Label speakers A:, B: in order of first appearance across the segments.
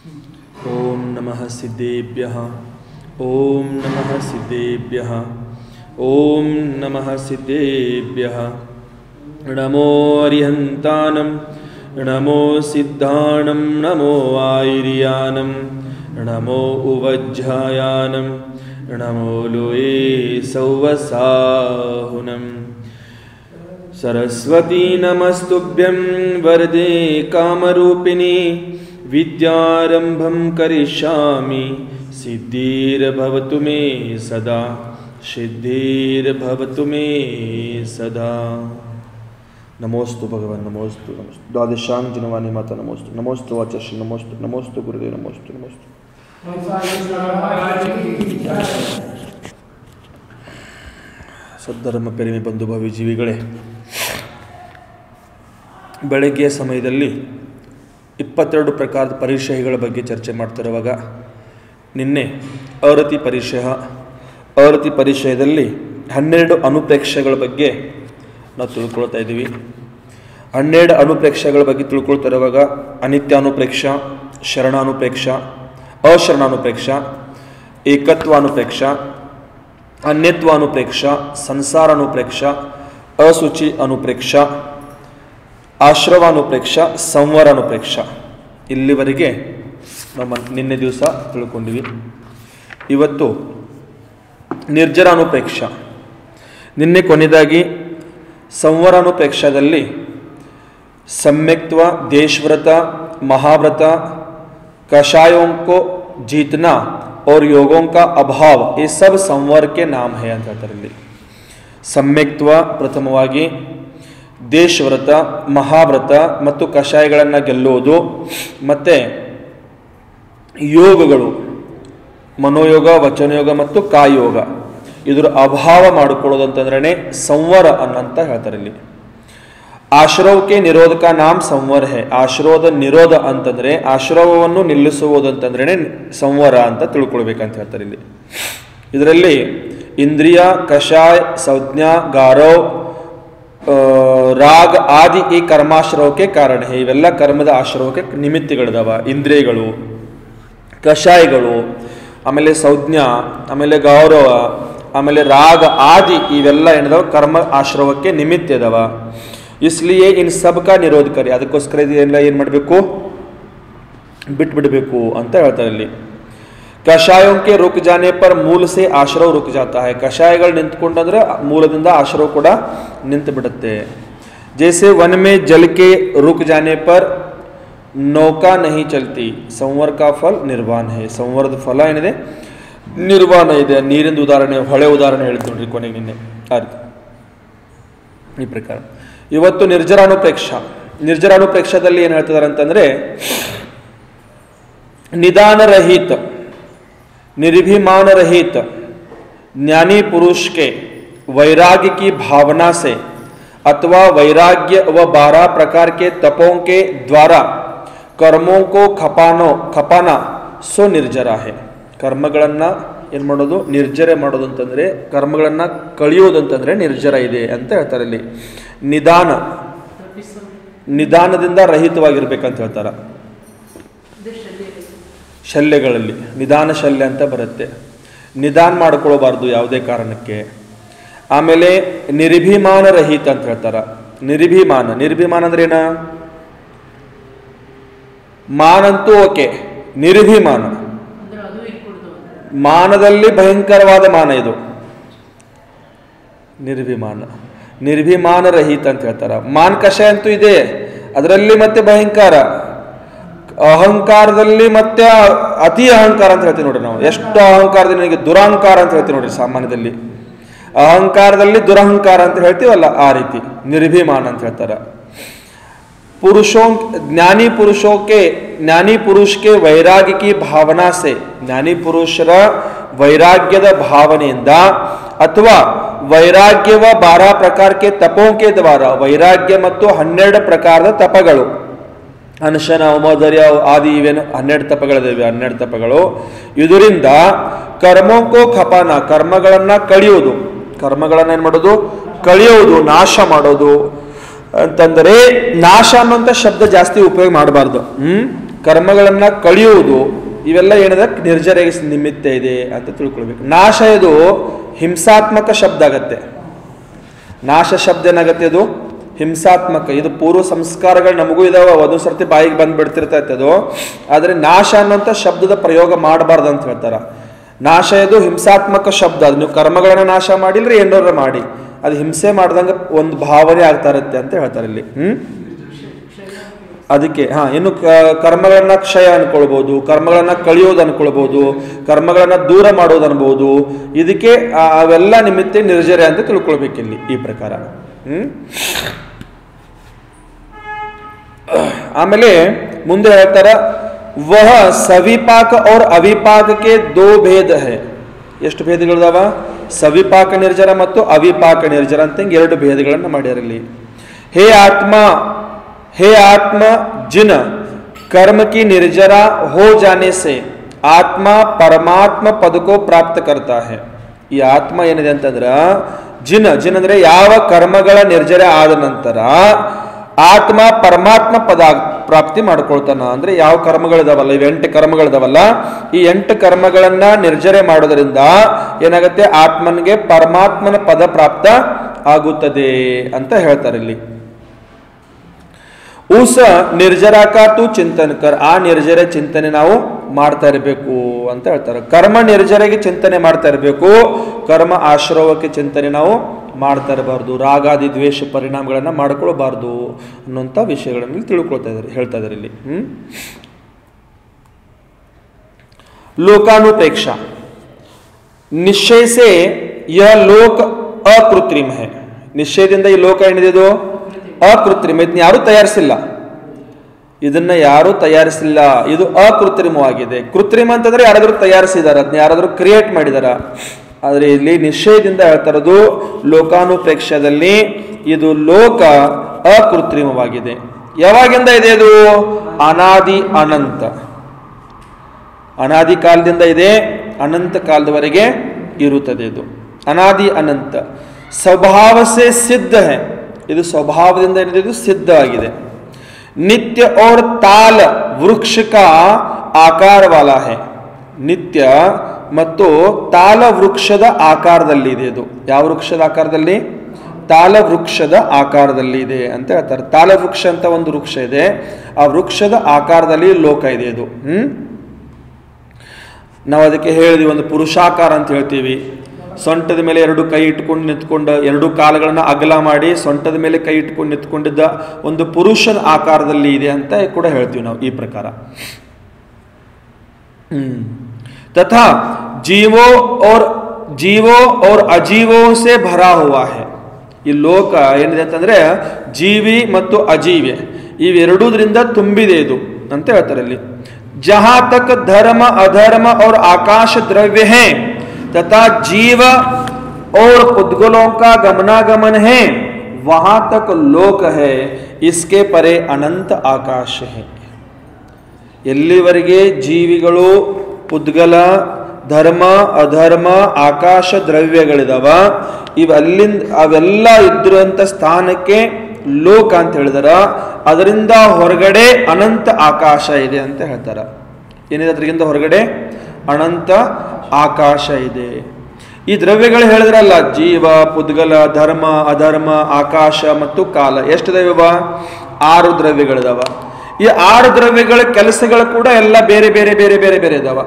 A: ॐ नमः सिद्धेभ्यः ॐ नमः सिद्धेभ्यः ॐ नमः सिद्धेभ्यः नमो अरिहन्तानं नमो सिद्धाणं नमो आयर्यानं नमो उवज्झायानं नमो लोये सौवसाहुनम् सरस्वती नमस्तुभ्यं वरदे कामरूपिणी विद्यारम्भं करिष्यामि सिद्धिर्भवतु मे सदा सिद्धिर्भवतु मे सदा नमोस्तु भगवान् नमोस्तु नमोस्तु द्वादशाङ्गिनवाणी माता नमोस्तु नमोस्तु वाचश्री नमोस्तु नमोस्तु गुरुदेव नमोस्तु नमोस्तु ಸದ್ಧರ್ಮ ಪೆರಿಮೆ ಬಂಧು ಭಾವಿ ಜೀವಿಗಳೇ ಬೆಳಗ್ಗೆಯ ಸಮಯದಲ್ಲಿ ಇಪ್ಪತ್ತೆರಡು ಪ್ರಕಾರದ ಪರೀಕ್ಷೆಗಳ ಬಗ್ಗೆ ಚರ್ಚೆ ಮಾಡ್ತಿರುವಾಗ ನಿನ್ನೆ ಅವರತಿ ಪರಿಚಯ ಅವರತಿ ಪರಿಚಯದಲ್ಲಿ ಹನ್ನೆರಡು ಅನುಪ್ರೇಕ್ಷೆಗಳ ಬಗ್ಗೆ ನಾವು ತಿಳ್ಕೊಳ್ತಾ ಇದ್ದೀವಿ ಹನ್ನೆರಡು ಅನುಪ್ರೇಕ್ಷೆಗಳ ಬಗ್ಗೆ ತಿಳ್ಕೊಳ್ತಿರುವಾಗ ಅನಿತ್ಯಾನುಪ್ರೇಕ್ಷ ಶರಣಾನುಪ್ರೇಕ್ಷ ಅಶರಣಾನುಪ್ರೇಕ್ಷ ಏಕತ್ವಾನುಪ್ರೇಕ್ಷ ಅನ್ಯತ್ವಾನುಪ್ರೇಕ್ಷ ಸಂಸಾರಾನುಪ್ರೇಕ್ಷ ಅಸುಚಿ ಅನುಪ್ರೇಕ್ಷ ಆಶ್ರವಾನುಪ್ರೇಕ್ಷ ಸಂವರಾನುಪ್ರೇಕ್ಷ ಇಲ್ಲಿವರೆಗೆ ನಮ್ಮ ನಿನ್ನೆ ದಿವಸ ತಿಳ್ಕೊಂಡಿವಿ ಇವತ್ತು ನಿರ್ಜರಾನುಪ್ರೇಕ್ಷ ನಿನ್ನೆ ಕೊನೆಯದಾಗಿ ಸಂವರಾನುಪ್ರೇಕ್ಷದಲ್ಲಿ सम्यक्त्व देशव्रत महाव्रत कषायों को जीतना और योगों का अभाव ये सब संवर के नाम है ಅಂತ ಹೇಳ್ತಾರೆ ಇಲ್ಲಿ ಸಮ್ಯಕ್ತ್ವ ಪ್ರಥಮವಾಗಿ ದೇಶವ್ರತ ಮಹಾವ್ರತ ಮತ್ತು ಕಷಾಯಗಳನ್ನು ಗೆಲ್ಲುವುದು ಮತ್ತು ಯೋಗಗಳು ಮನೋಯೋಗ ವಚನಯೋಗ ಮತ್ತು ಕಾಯೋಗ ಇದರ ಅಭಾವ ಮಾಡಿಕೊಳ್ಳೋದು ಅಂತಂದ್ರೆ ಸಂವರ ಅನ್ನಂತ ಹೇಳ್ತಾರೆ ಇಲ್ಲಿ ಆಶ್ರವಕ್ಕೆ ನಿರೋಧಕ ನಾಮ್ ಸಂವರ ಹೇ ಆಶ್ರವದ ನಿರೋಧ ಅಂತಂದ್ರೆ ಆಶ್ರವವನ್ನು ನಿಲ್ಲಿಸುವುದು ಅಂತಂದ್ರೆ ಸಂವರ ಅಂತ ತಿಳ್ಕೊಳ್ಬೇಕಂತ ಹೇಳ್ತಾರೆ ಇಲ್ಲಿ ಇದರಲ್ಲಿ ಇಂದ್ರಿಯ ಕಷಾಯ ಸಂಜ್ಞಾ ಗಾರವ್ ರಾಗ್ ಆದಿ ಈ ಕರ್ಮಾಶ್ರವಕ್ಕೆ ಕಾರಣ ಹೇ ಇವೆಲ್ಲ ಕರ್ಮದ ಆಶ್ರವಕ್ಕೆ ನಿಮಿತ್ತಿಗಳಿದಾವ ಇಂದ್ರಿಯಗಳು ಕಷಾಯಗಳು ಆಮೇಲೆ ಸಂಜ್ಞಾ ಆಮೇಲೆ ಗೌರವ ಆಮೇಲೆ ರಾಗ ಆದಿ ಇವೆಲ್ಲ ಏನಿದಾವ ಕರ್ಮ ಆಶ್ರವಕ್ಕೆ ನಿಮಿತ್ತ ಇದಾವ इसलिए इन सब का ನಿರೋಧ ಕರಿ ಅದಕ್ಕೋಸ್ಕರ ಇದೆಲ್ಲ ಏನು ಮಾಡಬೇಕು ಬಿಟ್ಬಿಡಬೇಕು ಅಂತ ಹೇಳ್ತಾರೆ ಇಲ್ಲಿ ಕಷಾಯೋಂಕೆ ರುಕ್ ಜಾನೆ ಪರ್ ಮೂಲ ಸೆ ಆಶ್ರವ ರುಕ್ ಜಾತಾ है ಕಷಾಯಗಳು ನಿಂತ್ಕೊಂಡಂದ್ರೆ ಮೂಲದಿಂದ ಆಶ್ರವ ಕೂಡ ನಿಂತು ಬಿಡುತ್ತೆ ಜೈಸೆ ವನ್ ಮೇ ಜಲ್ ಕೆ ರುಕ್ ಜಾನೆ ಪರ್ ನೌಕಾ ನಹಿ ಚಲ್ತಿ ಸಂವರ್ ಕಾ ಫಲ್ ನಿರ್ವಾಣ ಹೇ ಸಂವರದ ಫಲ ಏನಿದೆ ನಿರ್ವಾಣ ಇದೆ ನೀರಿನ ಉದಾಹರಣೆ ಹೊಳೆ ಉದಾಹರಣೆ ಹೇಳಿದ್ದು ನೋಡ್ರಿ ಕೊನೆಗೆ ನಿನ್ನೆ ಆ ರೀತಿ ಈ ಪ್ರಕಾರ ಇವತ್ತು ನಿರ್ಜರಾನುಪ್ರೇಕ್ಷ ನಿರ್ಜರಾನುಪ್ರೇಕ್ಷದಲ್ಲಿ ಏನು ಹೇಳ್ತಿದ್ದಾರೆ ಅಂತಂದ್ರೆ निदान रहित निर्भिमान रहित ज्ञानी पुरुष के वैराग्य की भावना से अथवा वैराग्य व बारह प्रकार के तपों के द्वारा कर्मों को खपानो खपाना सो ನಿರ್ಜರ है ಕರ್ಮಗಳನ್ನ ಏನು ಮಾಡೋದು ನಿರ್ಜರೆ ಮಾಡೋದು ಅಂತಂದ್ರೆ ಕರ್ಮಗಳನ್ನ ಕಳಿಯೋದು ಅಂತಂದ್ರೆ ನಿರ್ಜರ ಇದೆ ಅಂತ ಹೇಳ್ತಾರೆ ಇಲ್ಲಿ ನಿಧಾನ ನಿಧಾನದಿಂದ ರಹಿತವಾಗಿರ್ಬೇಕಂತ ಹೇಳ್ತಾರ ಶಲ್ಯಗಳಲ್ಲಿ ನಿಧಾನ ಶಲ್ಯ ಅಂತ ಬರುತ್ತೆ ನಿಧಾನ ಮಾಡ್ಕೊಳ್ಬಾರ್ದು ಯಾವುದೇ ಕಾರಣಕ್ಕೆ ಆಮೇಲೆ ನಿರ್ಭಿಮಾನ ರಹಿತ ಅಂತ ಹೇಳ್ತಾರ ನಿರ್ಭಿಮಾನ ನಿರ್ಭಿಮಾನ ಅಂದ್ರೆ ಏನ ಮಾನಂತೂ ಓಕೆ ನಿರ್ಭಿಮಾನ ಮಾನದಲ್ಲಿ ಭಯಂಕರವಾದ ಮಾನ ಇದು ನಿರ್ಭಿಮಾನ ನಿರ್ಭಿಮಾನ ರಹಿತ ಅಂತ ಹೇಳ್ತಾರ ಮಾನ್ ಕಷಾಯ ಅಂತೂ ಇದೆ ಅದರಲ್ಲಿ ಮತ್ತೆ ಭಯಂಕರ ಅಹಂಕಾರದಲ್ಲಿ ಮತ್ತೆ ಅತಿ ಅಹಂಕಾರ ಅಂತ ಹೇಳ್ತೀವಿ ನೋಡ್ರಿ ನಾವು ಎಷ್ಟು ಅಹಂಕಾರದಲ್ಲಿ ನನಗೆ ದುರಹಂಕಾರ ಅಂತ ಹೇಳ್ತೀವಿ ನೋಡ್ರಿ ಸಾಮಾನ್ಯದಲ್ಲಿ ಅಹಂಕಾರದಲ್ಲಿ ದುರಹಂಕಾರ ಅಂತ ಹೇಳ್ತೀವಲ್ಲ ಆ ರೀತಿ ನಿರ್ಭಿಮಾನ ಅಂತ ಹೇಳ್ತಾರ पुरुषों ज्ञानी पुरुषों के ज्ञानी पुरुष के वैराग्य की भावना से ज्ञानी ಪುರುಷರ ವೈರಾಗ್ಯದ ಭಾವನೆಯಿಂದ ಅಥವಾ ವೈರಾಗ್ಯವ ಬಾರ ಪ್ರಕಾರಕ್ಕೆ ತಪೋಂಕೆ ದ್ವಾರ ವೈರಾಗ್ಯ ಮತ್ತು ಹನ್ನೆರಡು ಪ್ರಕಾರದ ತಪಗಳು ಅನಶನ ಹೋಮೋದರ್ಯ ಆದಿ ಇವೇನು ಹನ್ನೆರಡು ತಪಗಳಿದಾವೆ ಹನ್ನೆರಡು ತಪಗಳು ಇದರಿಂದ ಕರ್ಮೋಂಕೋ ಖಪಾನ ಕರ್ಮಗಳನ್ನ ಕಳಿಯುವುದು ಕರ್ಮಗಳನ್ನ ಏನ್ ಮಾಡೋದು ಕಳಿಯೋದು ನಾಶ ಮಾಡೋದು ಅಂತಂದರೆ ನಾಶ ಅನ್ನುವಂಥ ಶಬ್ದ ಜಾಸ್ತಿ ಉಪಯೋಗ ಮಾಡಬಾರ್ದು ಹ್ಮ್ ಕರ್ಮಗಳನ್ನ ಕಳೆಯುವುದು ಇವೆಲ್ಲ ಏನಿದೆ ನಿರ್ಜರೆಗೆ ನಿಮಿತ್ತ ಇದೆ ಅಂತ ತಿಳ್ಕೊಳ್ಬೇಕು ನಾಶ ಇದು ಹಿಂಸಾತ್ಮಕ ಶಬ್ದ ಆಗತ್ತೆ ನಾಶ ಶಬ್ದ ಏನಾಗತ್ತೆ ಅದು ಹಿಂಸಾತ್ಮಕ ಇದು ಪೂರ್ವ ಸಂಸ್ಕಾರಗಳು ನಮಗೂ ಇದಾವ ಒಂದು ಸರ್ತಿ ಬಾಯಿಗೆ ಬಂದು ಬಿಡ್ತಿರ್ತೈತೆ ಅದು ಆದರೆ ನಾಶ ಅನ್ನೋಂಥ ಶಬ್ದದ ಪ್ರಯೋಗ ಮಾಡಬಾರ್ದು ಅಂತ ಹೇಳ್ತಾರ ನಾಶ ಇದು ಹಿಂಸಾತ್ಮಕ ಶಬ್ದ ಅದು ನೀವು ಕರ್ಮಗಳನ್ನ ನಾಶ ಮಾಡಿಲ್ರಿ ಏನಾರ ಮಾಡಿ ಅದು ಹಿಂಸೆ ಮಾಡ್ದಂಗೆ ಒಂದು ಭಾವನೆ ಆಗ್ತಾ ಇರುತ್ತೆ ಅಂತ ಹೇಳ್ತಾರೆ ಇಲ್ಲಿ ಹ್ಮ್ ಅದಕ್ಕೆ ಹಾ ಇನ್ನು ಕ- ಕರ್ಮಗಳನ್ನ ಕ್ಷಯ ಅನ್ಕೊಳ್ಬಹುದು ಕರ್ಮಗಳನ್ನ ಕಳಿಯೋದು ಅನ್ಕೊಳ್ಬಹುದು ಕರ್ಮಗಳನ್ನ ದೂರ ಮಾಡೋದು ಅನ್ಬೋದು ಇದಕ್ಕೆ ಆ- ಅವೆಲ್ಲ ನಿಮಿತ್ತ ನಿರ್ಜರೆ ಅಂತ ತಿಳ್ಕೊಳ್ಬೇಕಿಲ್ಲಿ ಈ ಪ್ರಕಾರ ಹ್ಮ್ ಆಮೇಲೆ ಮುಂದೆ ಹೇಳ್ತಾರ ವಹ ಸವಿಪಾಕ और ಅವಿಪಾಕ ಕೆ ದೋ ಭೇದ ಹೈ ಎಷ್ಟು ಭೇದಗಳಿದಾವ ಸವಿಪಾಕ ನಿರ್ಜರ ಮತ್ತು ಅವಿಪಾಕ ನಿರ್ಜರ ಅಂತ ಹಿಂಗೆ ಎರಡು ಭೇದಗಳನ್ನು ಮಾಡ್ಯಾರ ಇಲ್ಲಿ ಹೇ ಆತ್ಮ हे आत्म जिन कर्म की निर्जरा हो जाने से आत्मा परमात्ಮ ಪದ ಕೋ ಪ್ರಾಪ್ತ करता है ಈ ಆತ್ಮ ಏನಿದೆ ಅಂತಂದ್ರ ಜಿನ ಜಿನ್ ಅಂದ್ರೆ ಯಾವ ಕರ್ಮಗಳ ನಿರ್ಜರ ಆದ ನಂತರ ಆತ್ಮ ಪರಮಾತ್ಮ ಪದ ಪ್ರಾಪ್ತಿ ಮಾಡ್ಕೊಳ್ತಾನ ಅಂದ್ರೆ ಯಾವ ಕರ್ಮಗಳಿದಾವಲ್ಲ ಇವ್ ಎಂಟು ಕರ್ಮಗಳಿದಾವಲ್ಲ ಈ ಎಂಟು ಕರ್ಮಗಳನ್ನ ನಿರ್ಜರೆ ಮಾಡೋದ್ರಿಂದ ಏನಾಗುತ್ತೆ ಆತ್ಮನಿಗೆ ಪರಮಾತ್ಮನ ಪದ ಪ್ರಾಪ್ತ ಆಗುತ್ತದೆ ಅಂತ ಹೇಳ್ತಾರೆ ಇಲ್ಲಿ ಉಸ ನಿರ್ಜರಾಕ ತು ಚಿಂತನ ಕರ್ ಆ ನಿರ್ಜರ ಚಿಂತನೆ ನಾವು ಮಾಡ್ತಾ ಇರಬೇಕು ಅಂತ ಹೇಳ್ತಾರೆ ಕರ್ಮ ನಿರ್ಜರೆಗೆ ಚಿಂತನೆ ಮಾಡ್ತಾ ಇರಬೇಕು ಕರ್ಮ ಆಶ್ರವಕ್ಕೆ ಚಿಂತನೆ ನಾವು ಮಾಡ್ತಾ ಇರಬಾರ್ದು ರಾಗಾದಿ ದ್ವೇಷ ಪರಿಣಾಮಗಳನ್ನ ಮಾಡ್ಕೊಳ್ಬಾರ್ದು ಅನ್ನುವಂಥ ವಿಷಯಗಳನ್ನು ಇಲ್ಲಿ ತಿಳ್ಕೊಳ್ತಾ ಇದ್ದಾರೆ ಹೇಳ್ತಾ ಇದ್ದಾರೆ ಇಲ್ಲಿ ಹ್ಮ್ लोकानुपेक्षा ನಿಶ್ಚಯ ಸೆ ಯ ಲೋಕ ಅಕೃತ್ರಿಮ ಹೇ ನಿಶ್ಚಯದಿಂದ ಈ ಲೋಕ ಏನಿದೆ ಇದು ಅಕೃತ್ರಿಮ ಇದನ್ನ ಯಾರೂ ತಯಾರಿಸಿಲ್ಲ ಇದನ್ನ ಯಾರೂ ತಯಾರಿಸಿಲ್ಲ ಇದು ಅಕೃತ್ರಿಮವಾಗಿದೆ ಕೃತ್ರಿಮ ಅಂತಂದ್ರೆ ಯಾರಾದರೂ ತಯಾರಿಸಿದಾರ ಅದನ್ನ ಯಾರಾದರೂ ಕ್ರಿಯೇಟ್ ಮಾಡಿದಾರ ಆದರೆ ಇಲ್ಲಿ ನಿಶ್ಚಯದಿಂದ ಹೇಳ್ತಾ ಇರೋದು ಲೋಕಾನುಪ್ರೇಕ್ಷದಲ್ಲಿ ಇದು ಲೋಕ ಅಕೃತ್ರಿಮವಾಗಿದೆ ಯಾವಾಗಿಂದ ಇದೆ ಇದು ಅನಾದಿ ಅನಂತ ಅನಾದಿ ಕಾಲದಿಂದ ಇದೆ ಅನಂತ ಕಾಲದವರೆಗೆ ಇರುತ್ತದೆ ಇದು ಅನಾದಿ ಅನಂತ ಸ್ವಭಾವಸೆ ಸಿದ್ಧ ಹೇ ಇದು ಸ್ವಭಾವದಿಂದ ಏನಿದೆ ಇದು ಸಿದ್ಧ ಆಗಿದೆ ನಿತ್ಯ और ತಾಲ ವೃಕ್ಷ ಕಾ ಆಕಾರ ವಾಲ ಹೇ ನಿತ್ಯ ಮತ್ತು ತಾಲ ವೃಕ್ಷದ ಆಕಾರದಲ್ಲಿ ಇದೆ ಇದು ಯಾವ ವೃಕ್ಷದ ಆಕಾರದಲ್ಲಿ ತಾಲ ವೃಕ್ಷದ ಆಕಾರದಲ್ಲಿ ಇದೆ ಅಂತ ಹೇಳ್ತಾರೆ ತಾಲ ವೃಕ್ಷ ಅಂತ ಒಂದು ವೃಕ್ಷ ಇದೆ ಆ ವೃಕ್ಷದ ಆಕಾರದಲ್ಲಿ ಲೋಕ ಇದೆ ಇದು ಹ್ಮ್ ನಾವು ಅದಕ್ಕೆ ಹೇಳಿದ್ವಿ ಒಂದು ಪುರುಷಾಕಾರ ಅಂತ ಹೇಳ್ತೀವಿ ಸೊಂಟದ ಮೇಲೆ ಎರಡು ಕೈ ಇಟ್ಕೊಂಡು ನಿಂತ್ಕೊಂಡ ಎರಡು ಕಾಲುಗಳನ್ನ ಅಗಲ ಮಾಡಿ ಸೊಂಟದ ಮೇಲೆ ಕೈ ಇಟ್ಕೊಂಡು ನಿಂತ್ಕೊಂಡಿದ್ದ ಒಂದು ಪುರುಷನ ಆಕಾರದಲ್ಲಿ ಇದೆ ಅಂತ ಕೂಡ ಹೇಳ್ತೀವಿ ನಾವು ಈ ಪ್ರಕಾರ ಹ್ಮ್ तथा जीवो और जीवो और ಅಜೀವೋ ಸೆ ಭರಾ ಹುವಾ ಹೇ ಈ ಲೋಕ ಏನಿದೆ ಅಂತಂದ್ರೆ ಜೀವಿ ಮತ್ತು ಅಜೀವಿ ಇವೆರಡೂದ್ರಿಂದ ತುಂಬಿದೆ ಇದು ಅಂತ ಹೇಳ್ತಾರೆ ಇಲ್ಲಿ जहां तक धर्म अधर्म और आकाश द्रव्य है तथा जीव और उद्गलों का गमनागमन है वहां तक लोक है इसके परे अनंत आकाश है ಎಲ್ಲಿವರೆಗೆ ಜೀವಿಗಳು ಉದ್ಗಲ ಧರ್ಮ ಅಧರ್ಮ ಆಕಾಶ ದ್ರವ್ಯಗಳಿದಾವ ಇವೆಲ್ಲಿಂದ ಅವೆಲ್ಲ ಇದ್ರಂತ ಸ್ಥಾನಕ್ಕೆ ಲೋಕ ಅಂತ ಹೇಳಿದಾರ ಅದರಿಂದ ಹೊರಗಡೆ ಅನಂತ ಆಕಾಶ ಇದೆ ಅಂತ ಹೇಳ್ತಾರ ಏನಿದೆ ಅದರಿಂದ ಹೊರಗಡೆ ಅನಂತ ಆಕಾಶ ಇದೆ ಈ ದ್ರವ್ಯಗಳು ಹೇಳಿದ್ರಲ್ಲ ಜೀವ ಪುದ್ಗಲ ಧರ್ಮ ಅಧರ್ಮ ಆಕಾಶ ಮತ್ತು ಕಾಲ ಎಷ್ಟಿದಾವ ಆರು ದ್ರವ್ಯಗಳಿದಾವ ಈ ಆರು ದ್ರವ್ಯಗಳ ಕೆಲಸಗಳು ಕೂಡ ಎಲ್ಲ ಬೇರೆ ಬೇರೆ ಬೇರೆ ಬೇರೆ ಬೇರೆ ಇದಾವ